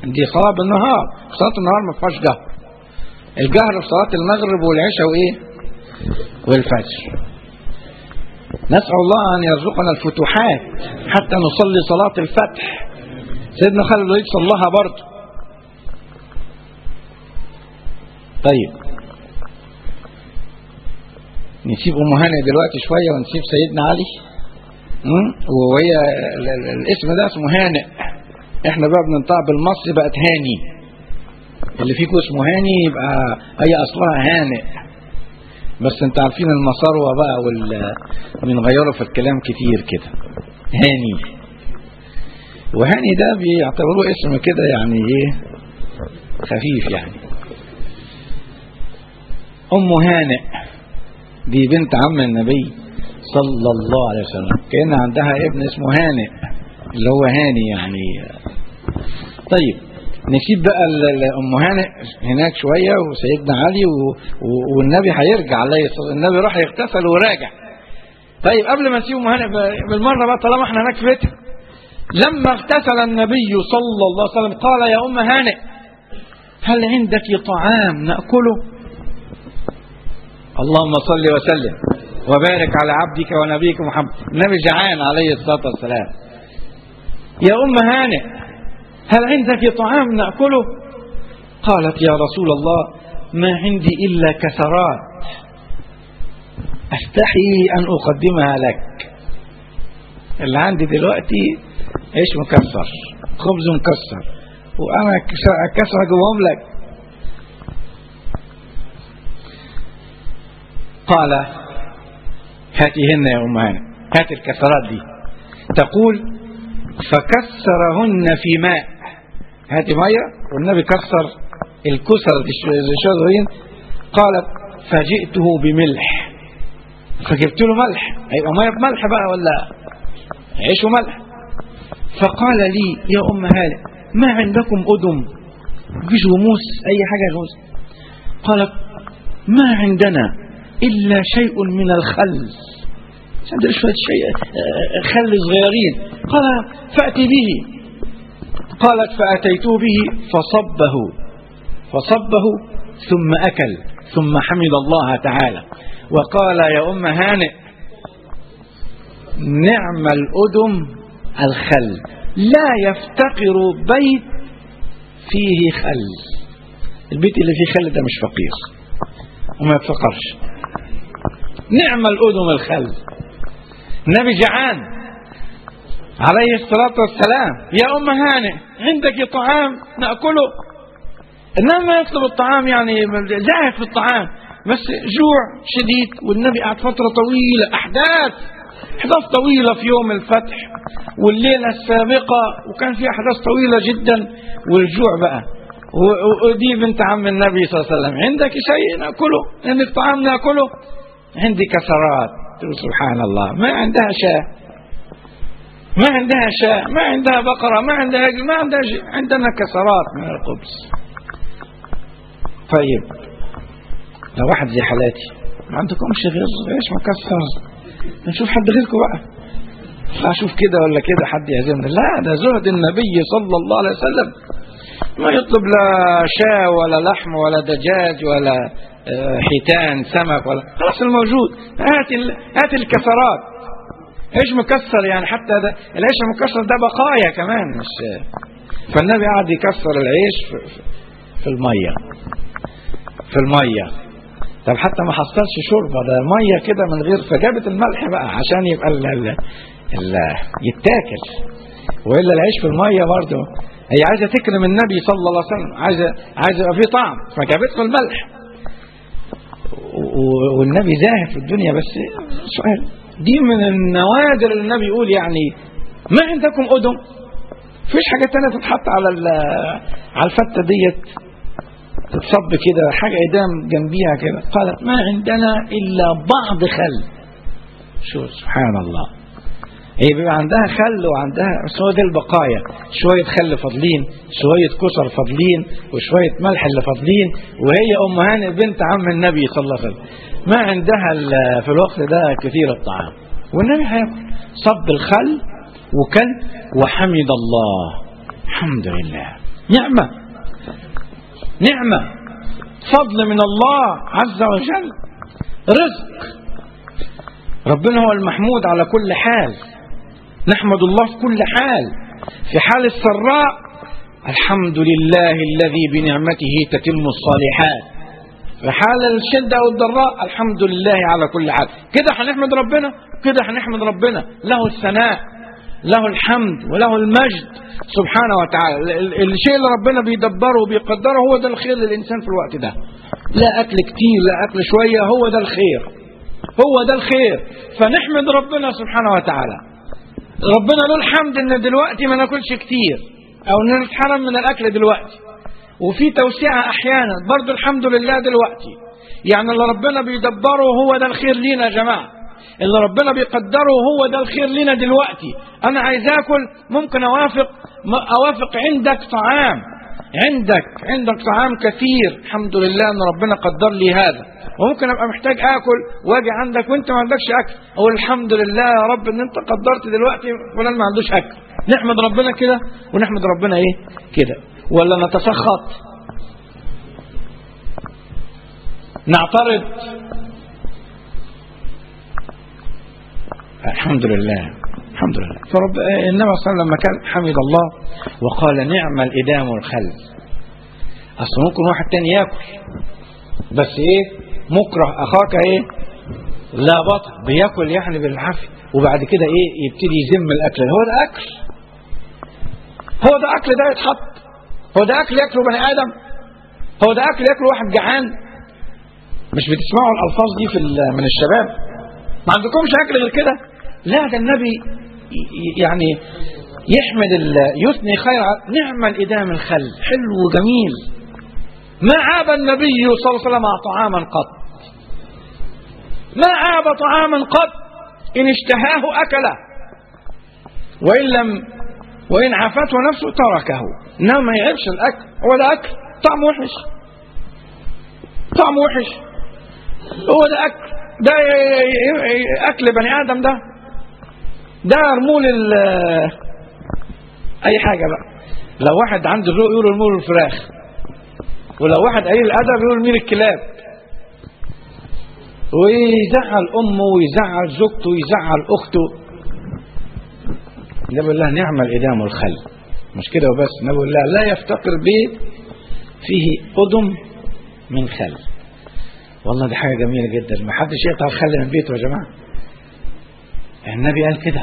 Speaker 3: دي صلاة بالنهار صلاة النهار ما فيهاش جهر الجهر في صلاة المغرب والعشاء وإيه والفجر نسأل الله أن يرزقنا الفتوحات حتى نصلي صلاة الفتح سيدنا خالد الوليد صلاها برضه طيب نسيب أم هانئ دلوقتي شوية ونسيب سيدنا علي مم؟ وهي ال- ال- الاسم ده اسمه هانئ احنا بقى بننطق بالمصري بقت هاني اللي فيكم اسمه هاني يبقى هي اصلها هانئ بس انت عارفين المصاروة بقى وال بنغيره في الكلام كتير كده هاني وهاني ده بيعتبروه اسم كده يعني ايه خفيف يعني ام هانئ دي بنت عم النبي صلى الله عليه وسلم كان عندها ابن اسمه هانئ اللي هو هاني يعني طيب نسيب بقى ال- ال- ام هانئ هناك شويه وسيدنا علي و... و... والنبي هيرجع عليه الصلاه النبي راح يغتسل وراجع طيب قبل ما نسيب ام هانئ ب- بالمره بقى طالما احنا هناك في بيتها لما اغتسل النبي صلى الله عليه وسلم قال يا ام هانئ هل عندك طعام ناكله اللهم صل وسلم وبارك على عبدك ونبيك محمد النبي جعان عليه الصلاه والسلام يا ام هانئ هل عندك طعام ناكله قالت يا رسول الله ما عندي الا كثرات استحي ان اقدمها لك اللي عندي دلوقتي عيش مكسر خبز مكسر وانا كسر جواهم لك قال هاتيهن يا ام هانئ هات الكسرات دي تقول فكسرهن في ماء هاتي ميه والنبي كسر الكسر الشجرين قالت فجئته بملح فجبت له ملح هيبقى ميه بملح بقى ولا عيش وملح فقال لي يا ام هانئ ما عندكم ادم مفيش غموس اي حاجه غموس قالت ما عندنا الا شيء من الخل عندنا شويه شيء آه، خل صغيرين قال فاتي به قالت فاتيته به فصبه فصبه ثم اكل ثم حمد الله تعالى وقال يا ام هانئ نعم الأدم الخل لا يفتقر بيت فيه خل البيت اللي فيه خل ده مش فقير وما يفتقرش نعم الأدم الخل النبي جعان عليه الصلاة والسلام يا أم هانئ عندك طعام نأكله إنما يطلب الطعام يعني زاهد في الطعام بس جوع شديد والنبي قعد فترة طويلة أحداث أحداث طويلة في يوم الفتح والليلة السابقة وكان في أحداث طويلة جدا والجوع بقى و- و- ودي بنت عم النبي صلى الله عليه وسلم عندك شيء نأكله عندك طعام نأكله عندي كسرات تقول سبحان الله ما عندها شاة ما عندها شاة ما عندها بقرة ما عندها ما عندها شيء عندنا كسرات من الخبز طيب لو واحد زي حالاتي ما عندكمش غير ايش مكسر نشوف حد غيركم بقى اشوف كده ولا كده حد يعزمنا لا ده زهد النبي صلى الله عليه وسلم ما يطلب لا شاة ولا لحم ولا دجاج ولا آه، حيتان سمك ولا خلاص الموجود هات ال... هات الكسرات ايش مكسر يعني حتى ده العيش المكسر ده بقايا كمان مش فالنبي قعد يكسر العيش في, في- في الميه في الميه طب حتى ما حصلش شوربه ده ميه كده من غير فجابت الملح بقى عشان يبقى ال ال ال يتاكل والا العيش في الميه برضه هي عايزه تكرم النبي صلى الله عليه وسلم عايزه عايزه يبقى فيه طعم فجابت له الملح و- و- والنبي زاهد في الدنيا بس سؤال دي من النوادر اللي النبي يقول يعني ما عندكم أدم فيش حاجة تانية تتحط على ال- على الفتة ديت تتصب كده حاجة إدام جنبيها كده قالت ما عندنا إلا بعض خل شو سبحان الله هي بيبقى عندها خل وعندها بس هو ده البقايا شوية خل فاضلين شوية كسر فاضلين وشوية ملح اللي فاضلين وهي أم هانئ بنت عم النبي صلى الله عليه وسلم ما عندها ال- في الوقت ده كثير الطعام والنبي هياكل صب الخل وكل وحمد الله الحمد لله نعمة نعمة فضل من الله عز وجل رزق ربنا هو المحمود على كل حال نحمد الله في كل حال في حال السراء الحمد لله الذي بنعمته تتم الصالحات في حال الشدة والضراء الحمد لله على كل حال كده هنحمد ربنا كده هنحمد ربنا له الثناء له الحمد وله المجد سبحانه وتعالى ال- ال- الشيء اللي ربنا بيدبره وبيقدره هو ده الخير للإنسان في الوقت ده لا أكل كتير لا أكل شوية هو ده الخير هو ده الخير فنحمد ربنا سبحانه وتعالى ربنا له الحمد ان دلوقتي ما ناكلش كتير او ان نتحرم من الاكل دلوقتي وفي توسعة احيانا برضو الحمد لله دلوقتي يعني اللي ربنا بيدبره هو ده الخير لينا يا جماعة اللي ربنا بيقدره هو ده الخير لينا دلوقتي انا عايز اكل ممكن اوافق م- اوافق عندك طعام عندك عندك طعام كثير الحمد لله ان ربنا قدر لي هذا وممكن ابقى محتاج اكل واجي عندك وانت ما عندكش اكل اقول الحمد لله يا رب ان انت قدرت دلوقتي فلان ما عندوش اكل نحمد ربنا كده ونحمد ربنا ايه كده ولا نتسخط نعترض الحمد لله الحمد لله فرب النبي صلى الله عليه وسلم لما كان حمد الله وقال نعم الإدام والخل أصل ممكن واحد تاني ياكل بس إيه مكره أخاك إيه لا بطل بياكل يعني بالعافية وبعد كده إيه يبتدي يذم الأكل هو ده أكل هو ده أكل ده يتحط هو ده أكل ياكله بني آدم هو ده أكل ياكله واحد جعان مش بتسمعوا الألفاظ دي في ال- من الشباب ما عندكمش أكل غير كده لا ده النبي ي- ي- يعني يحمد ال- يثني خير ع- نعم الإدام الخل حلو وجميل ما عاب النبي صلى الله عليه وسلم طعاما قط ما عاب طعاما قط إن اشتهاه أكله وإن لم وإن عافته نفسه تركه إنما ما يعيبش الأكل هو ده أكل طعم وحش طعم وحش هو ده أكل ده ي- ي- ي- أكل بني آدم ده ده ارموا لل أي حاجة بقى لو واحد عنده ذوق يقولوا ارموا له الفراخ ولو واحد قليل الأدب يقول مين الكلاب ويزعل أمه ويزعل زوجته ويزعل أخته ده بيقول لها نعم الإدام والخل مش كده وبس النبي بيقول لها لا يفتقر بيت فيه أدم من خل والله دي حاجة جميلة جدا ما حدش يقطع الخل من بيته يا جماعة النبي قال كده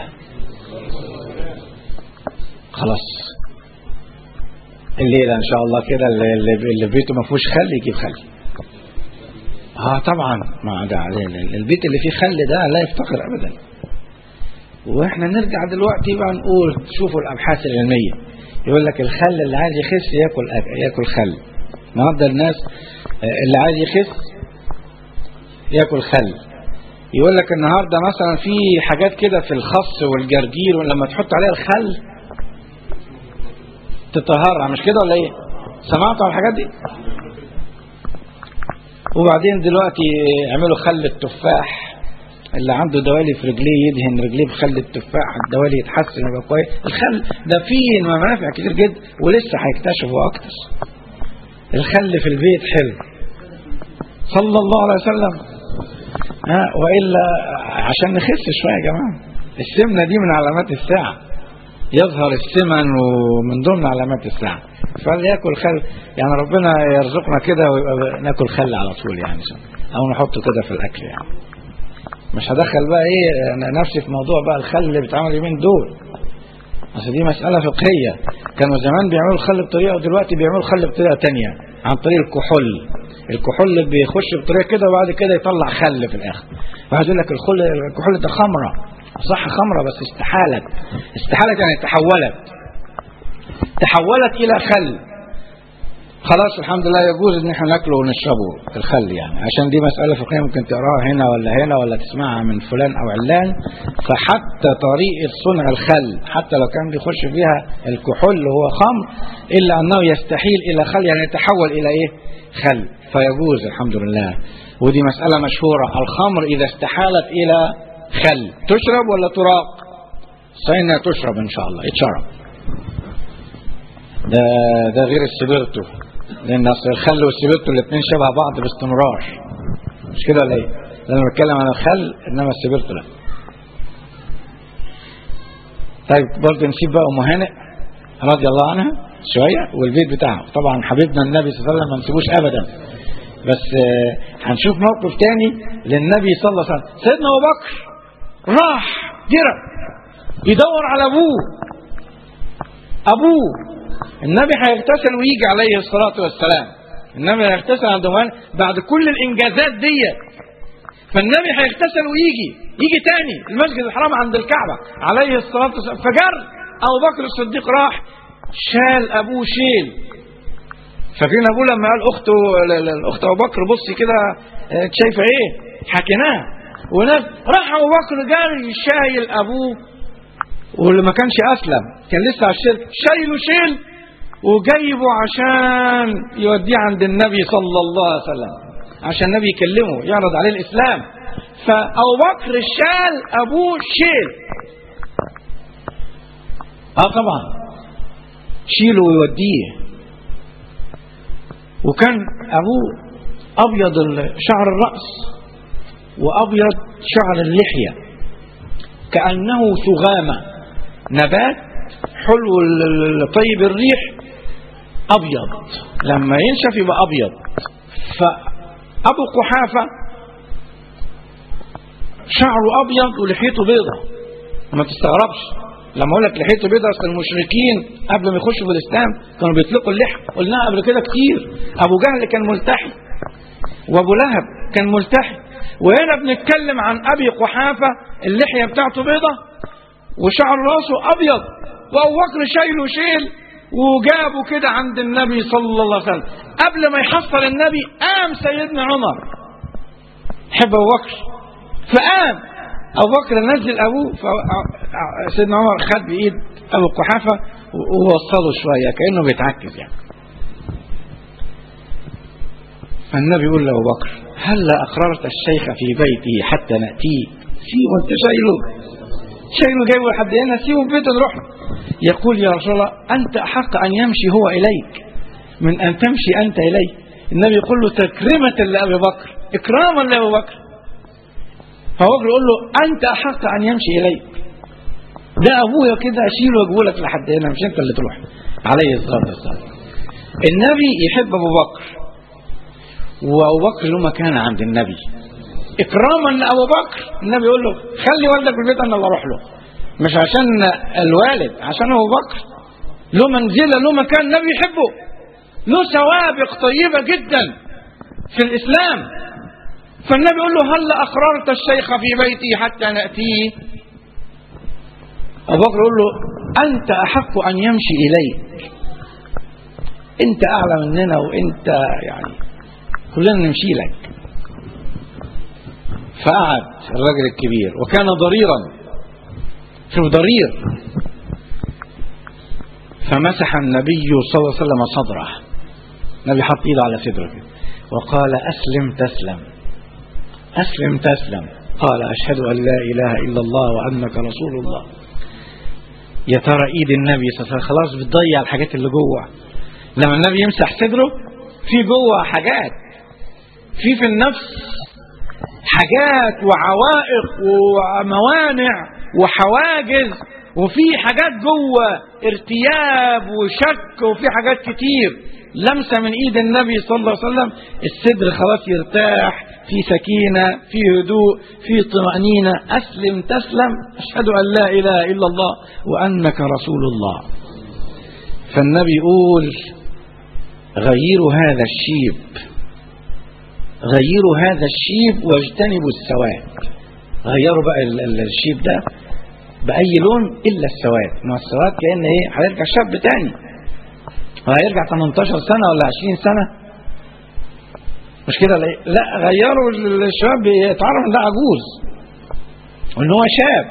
Speaker 3: خلاص الليلة إن شاء الله كده اللي, اللي اللي بيته ما فيهوش خل يجيب خل اه طبعا ما ده البيت اللي فيه خل ده لا يفتقر ابدا واحنا نرجع دلوقتي بقى نقول شوفوا الابحاث العلميه يقول لك الخل اللي عايز يخس ياكل أك- ياكل خل النهارده الناس آه، اللي عايز يخس ياكل خل يقول لك النهارده مثلا في حاجات كده في الخس والجرجير ولما تحط عليها الخل تطهرها مش كده ولا ايه؟ سمعتوا على الحاجات دي؟ وبعدين دلوقتي يعملوا خل التفاح اللي عنده دوالي في رجليه يدهن رجليه بخل التفاح الدوالي يتحسن يبقى كويس الخل ده فيه منافع كتير جدا ولسه هيكتشفوا اكتر الخل في البيت حلو صلى الله عليه وسلم ها والا عشان نخس شويه يا جماعه السمنه دي من علامات الساعه يظهر السمن ومن ضمن علامات الساعه فليأكل خل يعني ربنا يرزقنا كده ويبقى ناكل خل على طول يعني او نحطه كده في الاكل يعني مش هدخل بقى ايه أنا نفسي في موضوع بقى الخل اللي بيتعمل اليومين دول اصل دي مسألة فقهية كانوا زمان بيعملوا الخل بطريقة ودلوقتي بيعملوا الخل بطريقة تانية عن طريق الكحول الكحول بيخش بطريقة كده وبعد كده يطلع خل في الآخر واحد يقول لك الخل الكحول ده خمرة صح خمرة بس استحالت استحالت يعني تحولت تحولت إلى خل خلاص الحمد لله يجوز ان احنا ناكله ونشربه الخل يعني عشان دي مسألة فقهية ممكن تقراها هنا ولا هنا ولا تسمعها من فلان او علان فحتى طريقة صنع الخل حتى لو كان بيخش فيها الكحول هو خمر الا انه يستحيل الى خل يعني يتحول الى ايه خل فيجوز الحمد لله ودي مسألة مشهورة الخمر اذا استحالت الى خل تشرب ولا تراق صحيح انها تشرب ان شاء الله يتشرب ده ده غير السبيرتو لان اصل الخل والسبيرتو الاثنين شبه بعض باستمرار مش كده ولا ايه؟ لما بتكلم عن الخل انما السبيرتو لا طيب برضه نسيب بقى ام هانئ رضي الله عنها شويه والبيت بتاعها طبعا حبيبنا النبي صلى الله عليه وسلم ما نسيبوش ابدا بس آه، هنشوف موقف تاني للنبي صلى الله عليه وسلم سيدنا ابو بكر راح جرى يدور على ابوه ابوه النبي هيغتسل ويجي عليه الصلاه والسلام النبي هيغتسل عند مان بعد كل الانجازات دي فالنبي هيغتسل ويجي يجي تاني المسجد الحرام عند الكعبه عليه الصلاه والسلام فجر ابو بكر الصديق راح شال ابوه شيل فاكرين ابوه لما قال اخته ل- ل- الاخت ابو بكر بصي كده آه، شايفه ايه حكيناها وناس راح ابو بكر جاري شايل ابوه واللي ما كانش اسلم كان لسه على الشرك شايله شيل وجايبه عشان يوديه عند النبي صلى الله عليه وسلم عشان النبي يكلمه يعرض عليه الاسلام فابو بكر شال ابوه شيل اه طبعا شيله ويوديه وكان ابوه ابيض ال- شعر الراس وابيض شعر اللحيه كانه ثغامه نبات حلو ال- ال- طيب الريح ابيض لما ينشف يبقى ابيض فابو قحافه شعره ابيض ولحيته بيضه ما تستغربش لما اقول لك لحيته بيضه اصل المشركين قبل ما يخشوا في الاسلام كانوا بيطلقوا اللحى قلناها قبل كده كتير ابو جهل كان ملتحي وابو لهب كان ملتحي وهنا بنتكلم عن ابي قحافه اللحيه بتاعته بيضه وشعر راسه ابيض وابو بكر شايله شيل وجابه كده عند النبي صلى الله عليه وسلم قبل ما يحصل النبي قام سيدنا عمر حب ابو بكر فقام ابو بكر نزل ابوه فسيدنا عمر خد بايد ابو قحافه ووصله شويه كانه بيتعكز يعني فالنبي يقول لابو بكر هل اقررت الشيخ في بيته حتى ناتيه سيبه انت شايله شايله جايبه لحد هنا سيبه في بيته نروح له. يقول يا رسول الله انت احق ان يمشي هو اليك من ان تمشي انت اليه النبي يقول له تكرمه لابي بكر اكراما لابي بكر فهو يقول له انت احق ان يمشي اليك ده ابويا كده اشيله واجيبه لك لحد هنا مش انت اللي تروح عليه الصلاه والسلام النبي يحب ابو بكر وابو بكر له مكانه عند النبي اكراما لابو بكر النبي يقول له خلي والدك في البيت انا اللي اروح له مش عشان الوالد عشان ابو بكر له منزله له مكان النبي يحبه له سوابق طيبه جدا في الاسلام فالنبي يقول له هل اقررت الشيخ في بيتي حتى ناتيه ابو بكر يقول له انت احق ان يمشي اليك انت اعلى مننا وانت يعني كلنا نمشي لك فقعد الرجل الكبير وكان ضريرا شوف ضرير فمسح النبي صلى الله عليه وسلم صدره النبي حط ايده على صدره كده وقال اسلم تسلم اسلم تسلم قال اشهد ان لا اله الا الله وانك رسول الله يا ترى ايد النبي صلى الله عليه وسلم خلاص بتضيع الحاجات اللي جوه لما النبي يمسح صدره في جوه حاجات في في النفس حاجات وعوائق وموانع وحواجز وفي حاجات جوه ارتياب وشك وفي حاجات كتير لمسه من ايد النبي صلى الله عليه وسلم الصدر خلاص يرتاح في سكينه في هدوء في طمانينه اسلم تسلم اشهد ان لا اله الا الله وانك رسول الله فالنبي يقول غيروا هذا الشيب غيروا هذا الشيب واجتنبوا السواد غيروا بقى ال- ال- الشيب ده بأي لون إلا السواد ما السواد كأن إيه هيرجع شاب تاني وهيرجع 18 سنة ولا 20 سنة مش كده لا لا غيروا ال- الشباب يتعرف إن ده عجوز وإن هو شاب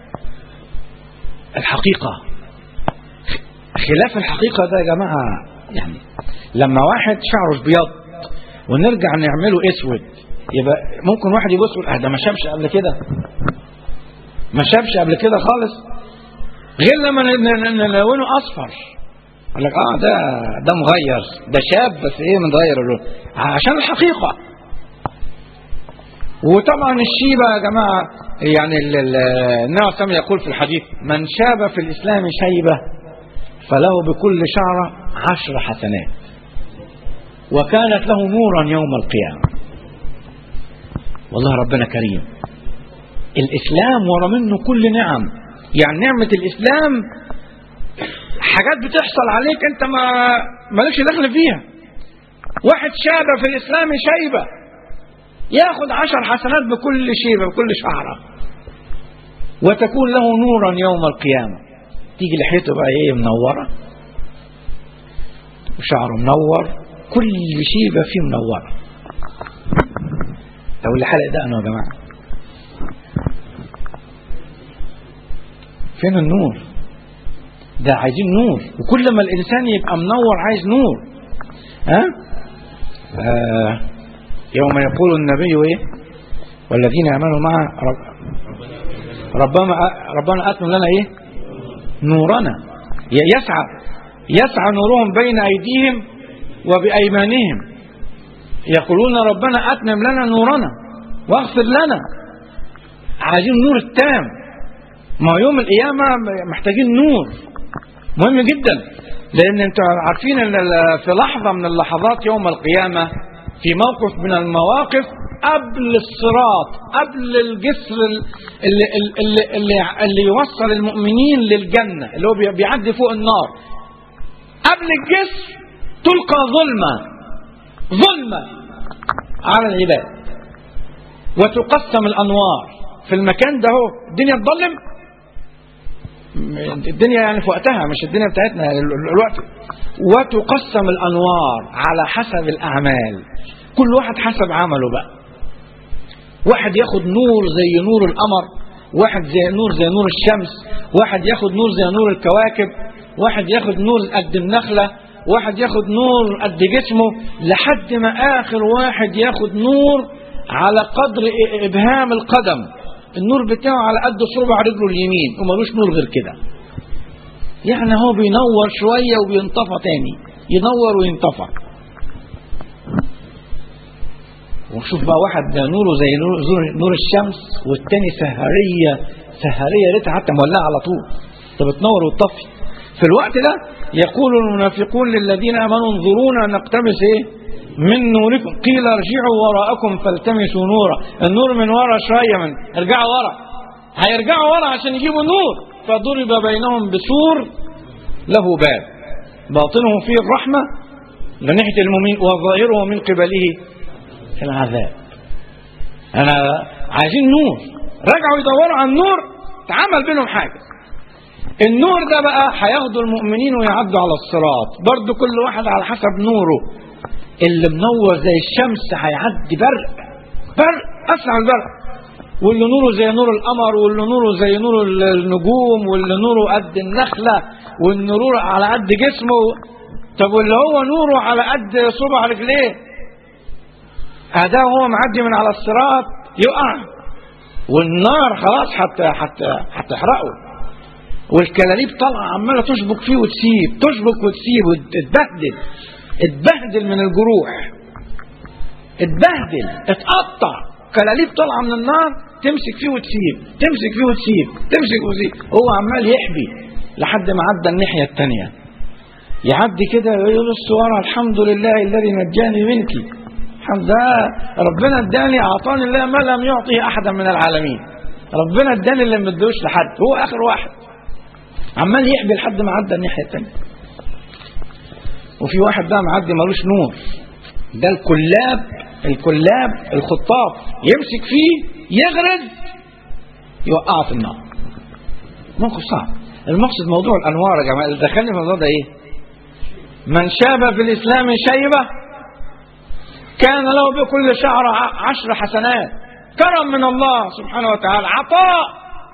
Speaker 3: الحقيقة خلاف الحقيقة ده يا جماعة يعني لما واحد شعره ابيض ونرجع نعمله اسود يبقى ممكن واحد يبص يقول اه ده ما شافش قبل كده ما شافش قبل كده خالص غير لما ن- ن- ن- نلونه اصفر قال لك اه ده ده مغير ده شاب بس ايه متغير اللون عشان الحقيقه وطبعا الشيبه يا جماعه يعني ال- ال- النبي صلى الله عليه وسلم يقول في الحديث من شاب في الاسلام شيبه فله بكل شعره عشر حسنات وكانت له نورا يوم القيامه والله ربنا كريم الاسلام ورا منه كل نعم يعني نعمه الاسلام حاجات بتحصل عليك انت ما مالكش دخل فيها واحد شاب في الاسلام شيبه ياخد عشر حسنات بكل شيبه بكل شعره وتكون له نورا يوم القيامه تيجي لحيته بقى ايه منوره وشعره منور كل شيبه فيه منوره طب اللي حلق دقنه يا جماعه فين النور ده عايزين نور وكل ما الانسان يبقى منور عايز نور ها آه يوم يقول النبي ايه والذين امنوا معه رب ربنا ربنا اتم لنا ايه نورنا ي- يسعى يسعى نورهم بين ايديهم وبايمانهم يقولون ربنا اتمم لنا نورنا واغفر لنا عايزين النور التام ما هو يوم القيامه محتاجين نور مهم جدا لان انتوا عارفين ان ال- في لحظه من اللحظات يوم القيامه في موقف من المواقف قبل الصراط قبل الجسر ال- اللي, اللي, اللي, اللي يوصل المؤمنين للجنه اللي هو بي- بيعدي فوق النار قبل الجسر تلقى ظلمه ظلمه على العباد وتقسم الانوار في المكان ده هو الدنيا تظلم الدنيا يعني في وقتها مش الدنيا بتاعتنا ال- ال- الوقت وتقسم الانوار على حسب الاعمال كل واحد حسب عمله بقى واحد ياخد نور زي نور القمر واحد زي نور زي نور الشمس واحد ياخد نور زي نور الكواكب واحد ياخد نور قد النخلة واحد ياخد نور قد جسمه لحد ما آخر واحد ياخد نور على قدر إ- إبهام القدم النور بتاعه على قد صبع رجله اليمين وملوش نور غير كده يعني هو بينور شوية وبينطفى تاني ينور وينطفى وشوف بقى واحد نوره زي نور, زور- نور الشمس والتاني سهرية سهرية ريتها حتى مولعة على طول طب بتنور وتطفي في الوقت ده يقول المنافقون للذين امنوا انظرونا نقتبس ايه من نوركم قيل ارجعوا وراءكم فالتمسوا نورا النور من ورا شويه من ارجعوا ورا هيرجعوا ورا عشان يجيبوا نور فضرب بينهم بسور له باب باطنه فيه الرحمه لناحيه المؤمن وظاهره من قبله العذاب انا عايزين نور رجعوا يدوروا على النور اتعمل بينهم حاجه النور ده بقى هياخدوا المؤمنين ويعدوا على الصراط برضو كل واحد على حسب نوره اللي منور زي الشمس هيعدي برق برق اسرع من البرق واللي نوره زي نور القمر واللي نوره زي نور النجوم واللي نوره قد النخله واللي نوره على قد جسمه طب واللي هو نوره على قد صبع رجليه هذا هو معدي من على الصراط يقع والنار خلاص حتى حتى هتحرقه والكلاليب طالعه عماله تشبك فيه وتسيب تشبك وتسيب وتتبهدل اتبهدل من الجروح اتبهدل اتقطع كلاليب طالعه من النار تمسك فيه وتسيب تمسك فيه وتسيب تمسك وتسيب هو عمال يحبي لحد ما عدى الناحيه الثانيه يعدي كده يقول ورا الحمد لله الذي نجاني منك الحمد لله ربنا اداني اعطاني الله ما لم يعطه احدا من العالمين ربنا اداني اللي ما ادوش لحد هو اخر واحد عمال يحبي لحد ما عدى الناحيه الثانيه وفي واحد بقى معدي ملوش نور ده الكلاب الكلاب الخطاف يمسك فيه يغرز يوقعه في النار موقف صعب المقصد موضوع الانوار يا جماعه اللي دخلني في الموضوع ده ايه من شاب في الاسلام شيبه كان له بكل شعر ع- عشر حسنات كرم من الله سبحانه وتعالى عطاء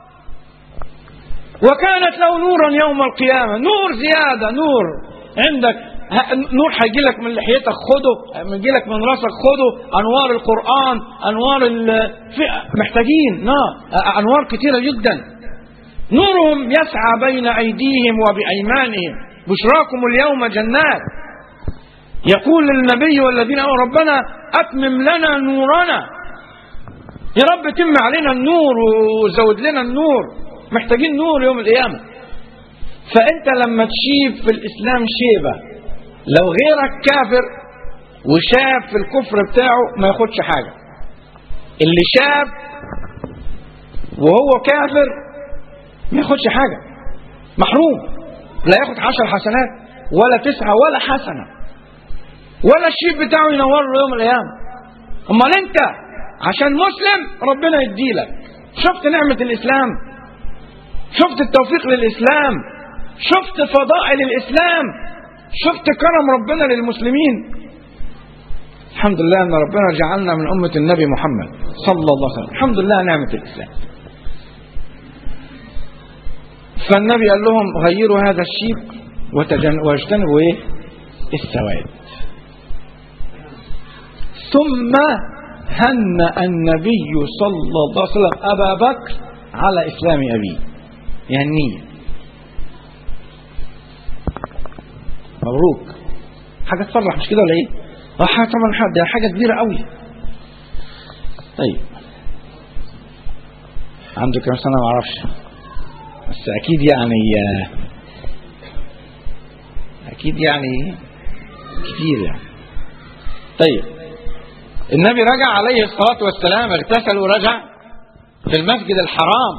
Speaker 3: وكانت له نورا يوم القيامة نور زيادة نور عندك ه- نور هيجي لك من لحيتك خده هيجي لك من راسك خده انوار القران انوار ال- في- محتاجين نار أ- انوار كثيره جدا نورهم يسعى بين ايديهم وبايمانهم بشراكم اليوم جنات يقول للنبي والذين امنوا ربنا اتمم لنا نورنا يا رب تم علينا النور وزود لنا النور محتاجين نور يوم القيامه فانت لما تشيب في الاسلام شيبه لو غيرك كافر وشاب في الكفر بتاعه ما ياخدش حاجه اللي شاب وهو كافر ما ياخدش حاجه محروم لا ياخد عشر حسنات ولا تسعة ولا حسنة ولا الشيب بتاعه ينور له يوم القيامة امال انت عشان مسلم ربنا يديلك شفت نعمة الاسلام شفت التوفيق للاسلام شفت فضائل الاسلام شفت كرم ربنا للمسلمين الحمد لله ان ربنا جعلنا من امة النبي محمد صلى الله عليه وسلم الحمد لله نعمة الاسلام فالنبي قال لهم غيروا هذا الشيب وتجن... واجتنبوا ايه السواد ثم هنأ النبي صلى الله عليه وسلم أبا بكر على إسلام أبيه يهنيه مبروك حاجة تفرح مش كده ولا ايه؟ اه حاجة طبعا حاجة ده حاجة كبيرة قوي طيب عنده كام سنة معرفش بس اكيد يعني اكيد يعني كتير يعني طيب النبي رجع عليه الصلاة والسلام اغتسل ورجع في المسجد الحرام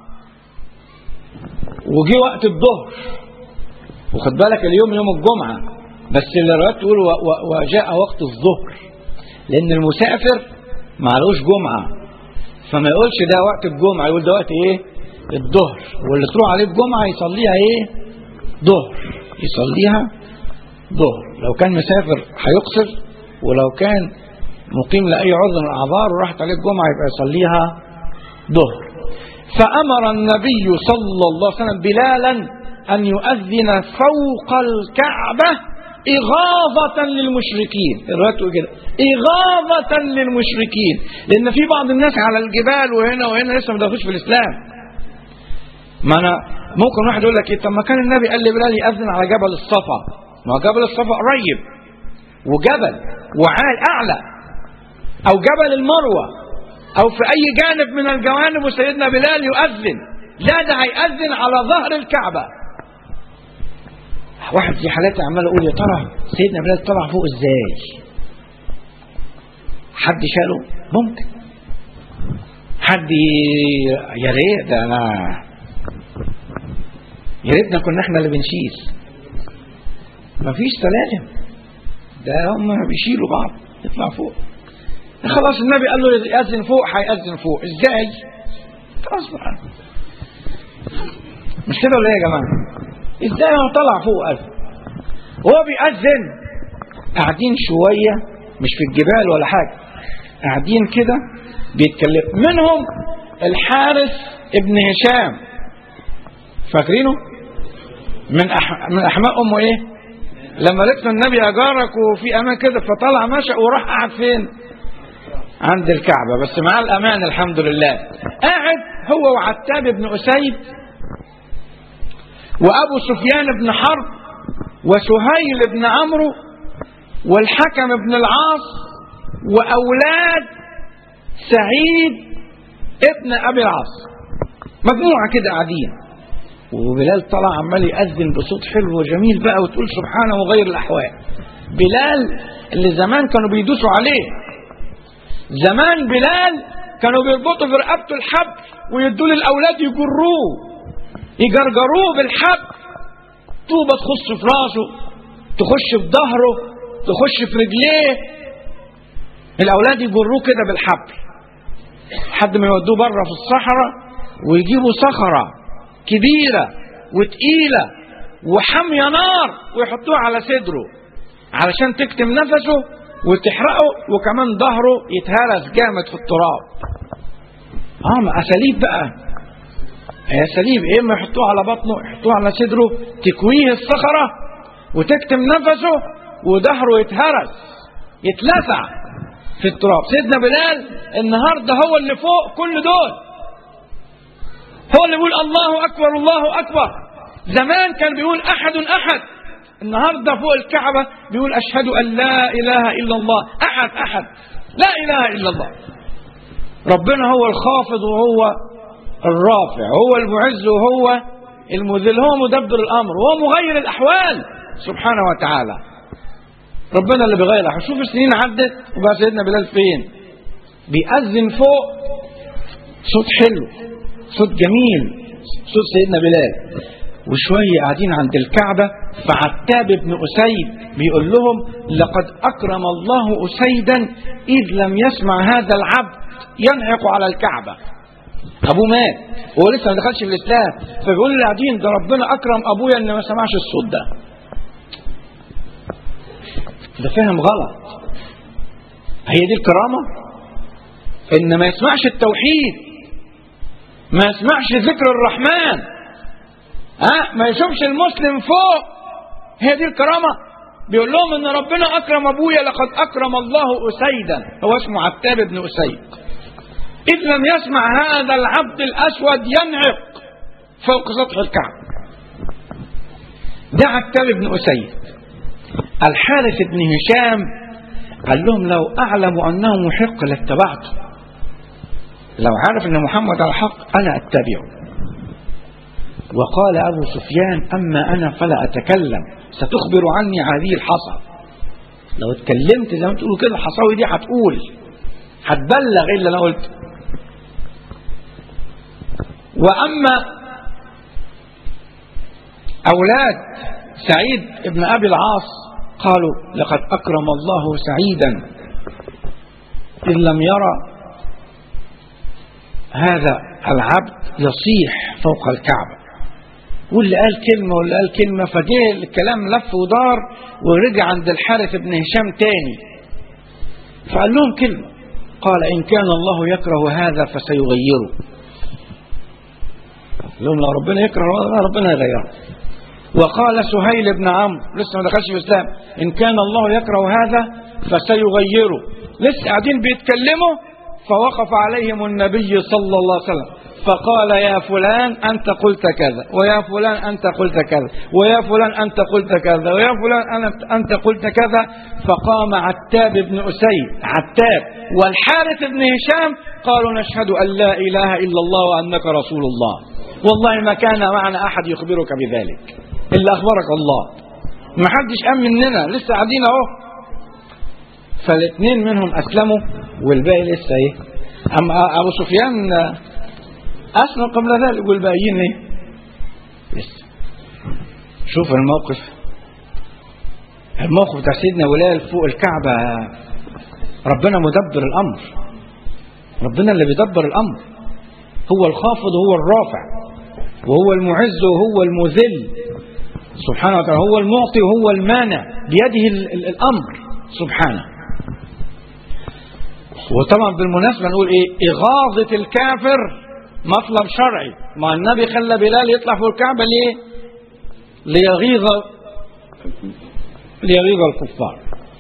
Speaker 3: وجي وقت الظهر وخد بالك اليوم يوم الجمعة بس اللي الروايات تقول وجاء وقت الظهر لأن المسافر معلوش جمعة فما يقولش ده وقت الجمعة يقول ده وقت ايه الظهر واللي تروح عليه الجمعة يصليها ايه ظهر يصليها ظهر لو كان مسافر هيقصر ولو كان مقيم لأي عذر من الأعذار وراحت عليه الجمعة يبقى يصليها ظهر فأمر النبي صلى الله عليه وسلم بلالا أن يؤذن فوق الكعبة إغاظة للمشركين الرواية تقول كده إغاظة للمشركين لأن في بعض الناس على الجبال وهنا وهنا لسه ما دخلوش في الإسلام ما أنا ممكن واحد يقول لك إيه طب ما كان النبي قال لبلال يأذن على جبل الصفا ما هو جبل الصفا قريب وجبل وعال أعلى أو جبل المروة أو في أي جانب من الجوانب وسيدنا بلال يؤذن لا ده هيأذن على ظهر الكعبة واحد في حالاتي عمال اقول يا ترى سيدنا بلال طلع فوق ازاي حد شاله ممكن حد يا ريت ده انا يا ريتنا كنا احنا اللي بنشيل مفيش سلالم ده هم بيشيلوا بعض يطلع فوق خلاص النبي قال له يأذن فوق هيأذن فوق ازاي خلاص بقى مش كده ولا ايه يا جماعه ازاي هو طلع فوق أذن وهو بيأذن قاعدين شوية مش في الجبال ولا حاجة قاعدين كده بيتكلم منهم الحارس ابن هشام فاكرينه من أح... من احماء امه ايه لما قالت له النبي اجارك وفي امان كده فطلع مشى وراح قعد فين عند الكعبه بس معاه الامان الحمد لله قاعد هو وعتاب بن اسيد وأبو سفيان بن حرب وسهيل بن عمرو والحكم بن العاص وأولاد سعيد ابن أبي العاص مجموعة كده قاعدين وبلال طلع عمال يأذن بصوت حلو وجميل بقى وتقول سبحانه وغير الأحوال بلال اللي زمان كانوا بيدوسوا عليه زمان بلال كانوا بيربطوا في رقبته الحبل ويدوا للأولاد يجروه يجرجروه بالحبل طوبة تخش في راسه تخش في ظهره تخش في رجليه الأولاد يجروه كده بالحبل لحد ما يودوه بره في الصحراء ويجيبوا صخرة كبيرة وتقيلة وحامية نار ويحطوها على صدره علشان تكتم نفسه وتحرقه وكمان ظهره يتهرس جامد في التراب اه ما اساليب بقى يا سليم يا اما يحطوه على بطنه يحطوه على صدره تكويه الصخره وتكتم نفسه وظهره يتهرس يتلسع في التراب سيدنا بلال النهارده هو اللي فوق كل دول هو اللي بيقول الله اكبر الله اكبر زمان كان بيقول احد احد النهارده فوق الكعبه بيقول اشهد ان لا اله الا الله احد احد لا اله الا الله ربنا هو الخافض وهو الرافع هو المعز وهو المذل هو مدبر الامر وهو مغير الاحوال سبحانه وتعالى ربنا اللي بيغير الاحوال شوف السنين عدت وبقى سيدنا بلال فين بيأذن فوق صوت حلو صوت جميل صوت سيدنا بلال وشوية قاعدين عند الكعبة فعتاب بن أسيد بيقول لهم لقد أكرم الله أسيدا إذ لم يسمع هذا العبد ينعق على الكعبة أبوه مات وهو لسه ما دخلش في الإسلام فبيقول اللي قاعدين ده ربنا أكرم أبويا إن ما سمعش الصوت ده ده فهم غلط هي دي الكرامة إن ما يسمعش التوحيد ما يسمعش ذكر الرحمن ها ما يشوفش المسلم فوق هي دي الكرامة بيقول لهم ان ربنا اكرم ابويا لقد اكرم الله اسيدا هو اسمه عتاب بن اسيد اذ لم يسمع هذا العبد الاسود ينعق فوق سطح الكعبة ده عتاب بن اسيد الحارث بن هشام قال لهم لو اعلم انه محق لاتبعته لو عارف ان محمد على حق انا اتبعه وقال ابو سفيان اما انا فلا اتكلم ستخبر عني هذه الحصى لو اتكلمت زي ما تقولوا كده الحصاوي دي هتقول هتبلغ ايه اللي انا قلته واما اولاد سعيد بن ابي العاص قالوا لقد اكرم الله سعيدا اذ لم يرى هذا العبد يصيح فوق الكعبة واللي قال كلمة واللي قال كلمة فجه الكلام لف ودار ورجع عند الحارث بن هشام تاني فقال لهم كلمة قال إن كان الله يكره هذا فسيغيره لهم لو ربنا يكره ربنا يغيره وقال سهيل بن عمرو لسه ما دخلش في الإسلام إن كان الله يكره هذا فسيغيره لسه قاعدين بيتكلموا فوقف عليهم النبي صلى الله عليه وسلم فقال يا فلان أنت قلت كذا ويا فلان أنت قلت كذا ويا فلان أنت قلت كذا ويا فلان أنت قلت كذا فقام عتاب بن أسيد عتاب والحارث بن هشام قالوا نشهد أن لا إله إلا الله وأنك رسول الله والله ما كان معنا أحد يخبرك بذلك إلا أخبرك الله ما حدش أم مننا لسه قاعدين أهو فالاثنين منهم أسلموا والباقي لسه إيه أما أبو سفيان أسلم قبل ذلك والباقيين إيه لسه شوف الموقف الموقف بتاع سيدنا بلال فوق الكعبة ربنا مدبر الأمر ربنا اللي بيدبر الأمر هو الخافض وهو الرافع وهو المعز وهو المذل سبحانه وتعالى هو المعطي وهو المانع بيده الأمر سبحانه وطبعا بالمناسبة نقول ايه إغاظة الكافر مطلب شرعي ما النبي خلى بلال يطلع فوق الكعبة ليه ليغيظ ليغيظ الكفار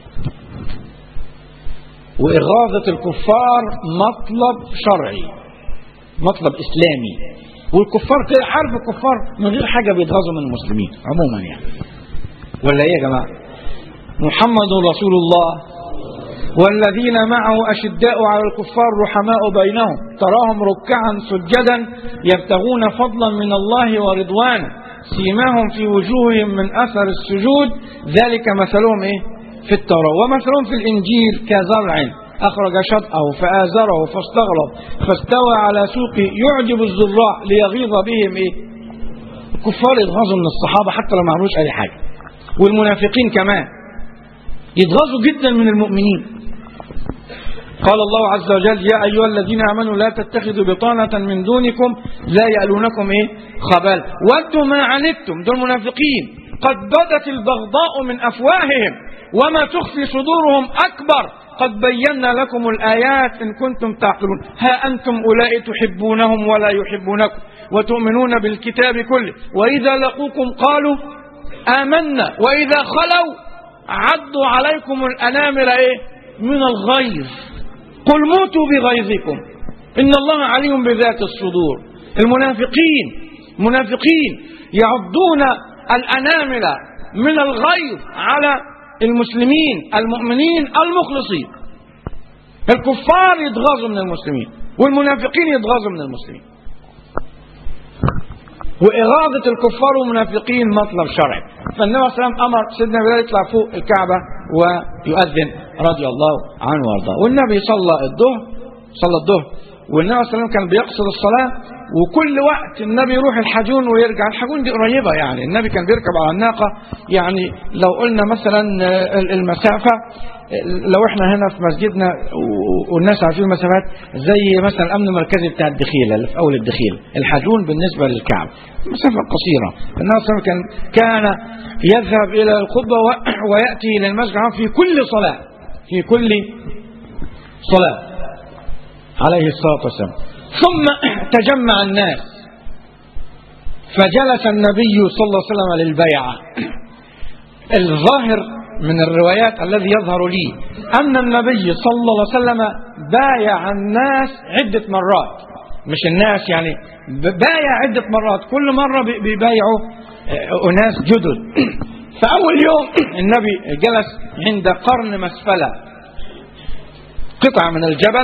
Speaker 3: وإغاظة الكفار مطلب شرعي مطلب إسلامي والكفار كده عارف الكفار من غير حاجة بيتغاظوا من المسلمين عموما يعني ولا ايه يا جماعة محمد رسول الله والذين معه أشداء على الكفار رحماء بينهم تراهم ركعا سجدا يبتغون فضلا من الله ورضوانا سيماهم في وجوههم من أثر السجود ذلك مثلهم إيه؟ في التوراة ومثلهم في الإنجيل كزرع أخرج شطأه فآزره فاستغلظ فاستوى على سوقه يعجب الزراع ليغيظ بهم إيه؟ الكفار يتغاظوا من الصحابة حتى لو ما عملوش أي حاجة والمنافقين كمان يتغاظوا جدا من المؤمنين قال الله عز وجل يا أيها الذين آمنوا لا تتخذوا بطانة من دونكم لا يألونكم إيه خبال ودوا ما عنتم دول منافقين قد بدت البغضاء من أفواههم وما تخفي صدورهم أكبر قد بينا لكم الآيات إن كنتم تعقلون ها أنتم أولئك تحبونهم ولا يحبونكم وتؤمنون بالكتاب كله وإذا لقوكم قالوا آمنا وإذا خلوا عضوا عليكم الأنامل إيه من الغيظ قل موتوا بغيظكم إن الله عليم بذات الصدور المنافقين منافقين يعضون الأنامل من الغيظ على المسلمين المؤمنين المخلصين الكفار يتغاظوا من المسلمين والمنافقين يتغاظوا من المسلمين وإغاظة الكفار والمنافقين مطلب شرعي فالنبي صلى الله عليه وسلم أمر سيدنا بلال يطلع فوق الكعبة ويؤذن رضي الله عنه وارضاه والنبي صلى الظهر صلى الظهر والنبي صلى الله عليه وسلم كان بيقصر الصلاة وكل وقت النبي يروح الحجون ويرجع الحجون دي قريبة يعني النبي كان بيركب على الناقة يعني لو قلنا مثلا المسافة لو احنا هنا في مسجدنا والناس عارفين المسافات زي مثلا الامن المركزي بتاع الدخيله اللي في اول الدخيل الحجون بالنسبه للكعب مسافه قصيره النبي صلى الله عليه وسلم كان كان يذهب الى الخطبه وياتي للمسجد في كل صلاه في كل صلاه عليه الصلاه والسلام ثم تجمع الناس فجلس النبي صلى الله عليه وسلم للبيعه الظاهر من الروايات الذي يظهر لي أن النبي صلى الله عليه وسلم بايع الناس عدة مرات مش الناس يعني بايع عدة مرات كل مرة بيبايعوا أناس جدد فأول يوم النبي جلس عند قرن مسفلة قطعة من الجبل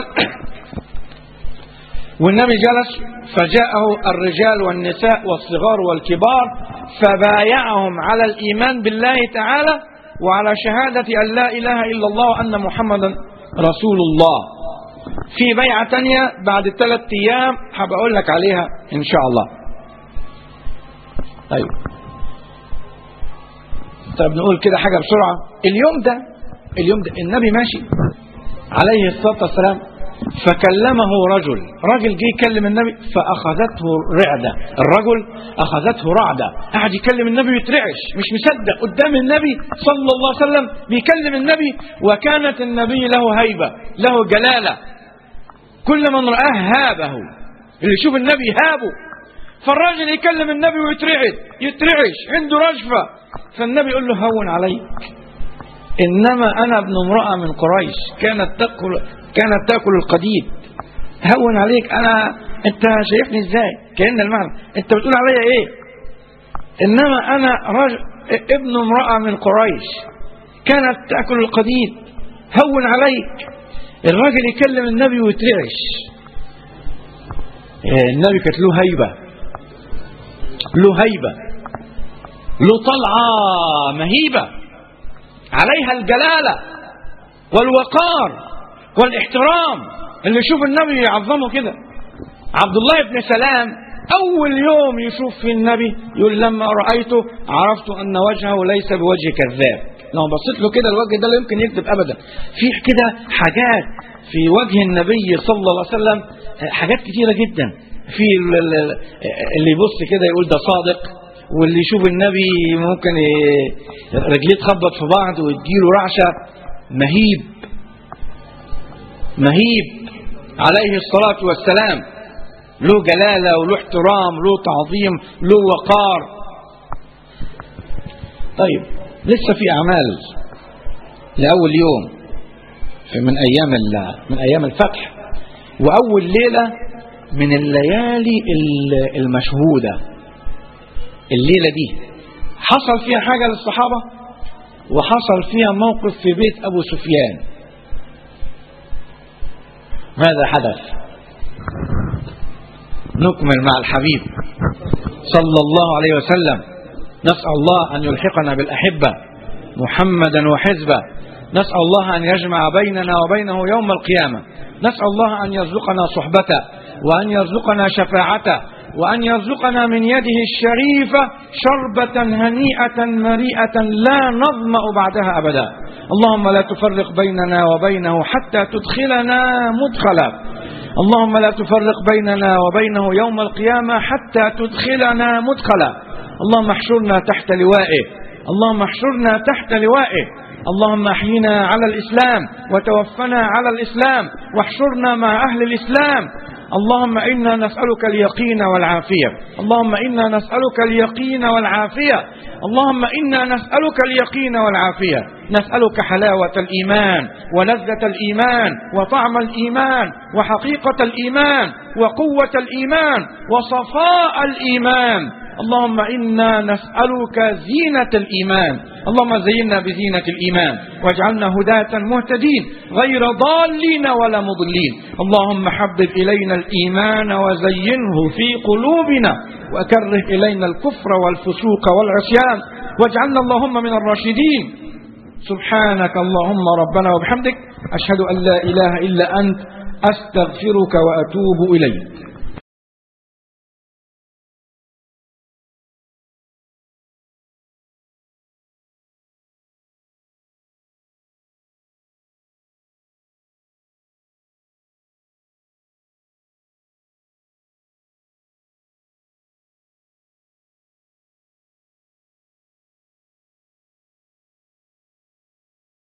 Speaker 3: والنبي جلس فجاءه الرجال والنساء والصغار والكبار فبايعهم على الإيمان بالله تعالى وعلى شهادة أن لا إله إلا الله وأن محمدا رسول الله في بيعة تانية بعد ثلاث أيام هبقى أقول لك عليها إن شاء الله طيب طب نقول كده حاجة بسرعة اليوم ده اليوم ده النبي ماشي عليه الصلاة والسلام فكلمه رجل رجل جه يكلم النبي فأخذته رعدة الرجل أخذته رعدة قعد يكلم النبي ويترعش مش مصدق قدام النبي صلى الله عليه وسلم بيكلم النبي وكانت النبي له هيبة له جلالة كل من رآه هابه اللي يشوف النبي هابه فالراجل يكلم النبي ويترعد يترعش عنده رجفة فالنبي يقول له هون عليك إنما أنا ابن امرأة من قريش كانت تأكل كانت تأكل القديد هون عليك أنا أنت شايفني إزاي كأن المعنى أنت بتقول عليا إيه إنما أنا رجل ابن امرأة من قريش كانت تأكل القديد هون عليك الراجل يكلم النبي ويترعش النبي كانت له هيبة له هيبة له طلعة مهيبة عليها الجلالة والوقار والاحترام اللي يشوف النبي يعظمه كده عبد الله بن سلام أول يوم يشوف في النبي يقول لما رأيته عرفت أن وجهه ليس بوجه كذاب لو بصيت له كده الوجه ده لا يمكن يكذب أبدا في كده حاجات في وجه النبي صلى الله عليه وسلم حاجات كتيرة جدا في اللي يبص كده يقول ده صادق واللي يشوف النبي ممكن رجليه تخبط في بعض وتجيله رعشة مهيب مهيب عليه الصلاة والسلام له جلالة وله احترام له تعظيم له وقار طيب لسه في أعمال لأول يوم من أيام من أيام الفتح وأول ليلة من الليالي المشهودة الليلة دي حصل فيها حاجة للصحابة وحصل فيها موقف في بيت أبو سفيان ماذا حدث نكمل مع الحبيب صلى الله عليه وسلم نسأل الله أن يلحقنا بالأحبة محمدا وحزبه نسأل الله أن يجمع بيننا وبينه يوم القيامة نسأل الله أن يرزقنا صحبته وأن يرزقنا شفاعته وأن يرزقنا من يده الشريفة شربة هنيئة مريئة لا نظمأ بعدها أبدا اللهم لا تفرق بيننا وبينه حتى تدخلنا مدخلا اللهم لا تفرق بيننا وبينه يوم القيامة حتى تدخلنا مدخلا اللهم احشرنا تحت لوائه اللهم احشرنا تحت لوائه اللهم احينا على الإسلام وتوفنا على الإسلام واحشرنا مع أهل الإسلام اللهم إنا نسألك اليقين والعافية اللهم إنا نسألك اليقين والعافية اللهم إنا نسألك اليقين والعافية نسألك حلاوة الإيمان ولذة الإيمان وطعم الإيمان وحقيقة الإيمان وقوة الإيمان وصفاء الإيمان اللهم إنا نسألك زينة الإيمان اللهم زينا بزينة الإيمان واجعلنا هداة مهتدين غير ضالين ولا مضلين اللهم حبب إلينا الإيمان وزينه في قلوبنا وكره إلينا الكفر والفسوق والعصيان واجعلنا اللهم من الراشدين سبحانك اللهم ربنا وبحمدك أشهد أن لا إله إلا أنت أستغفرك وأتوب إليك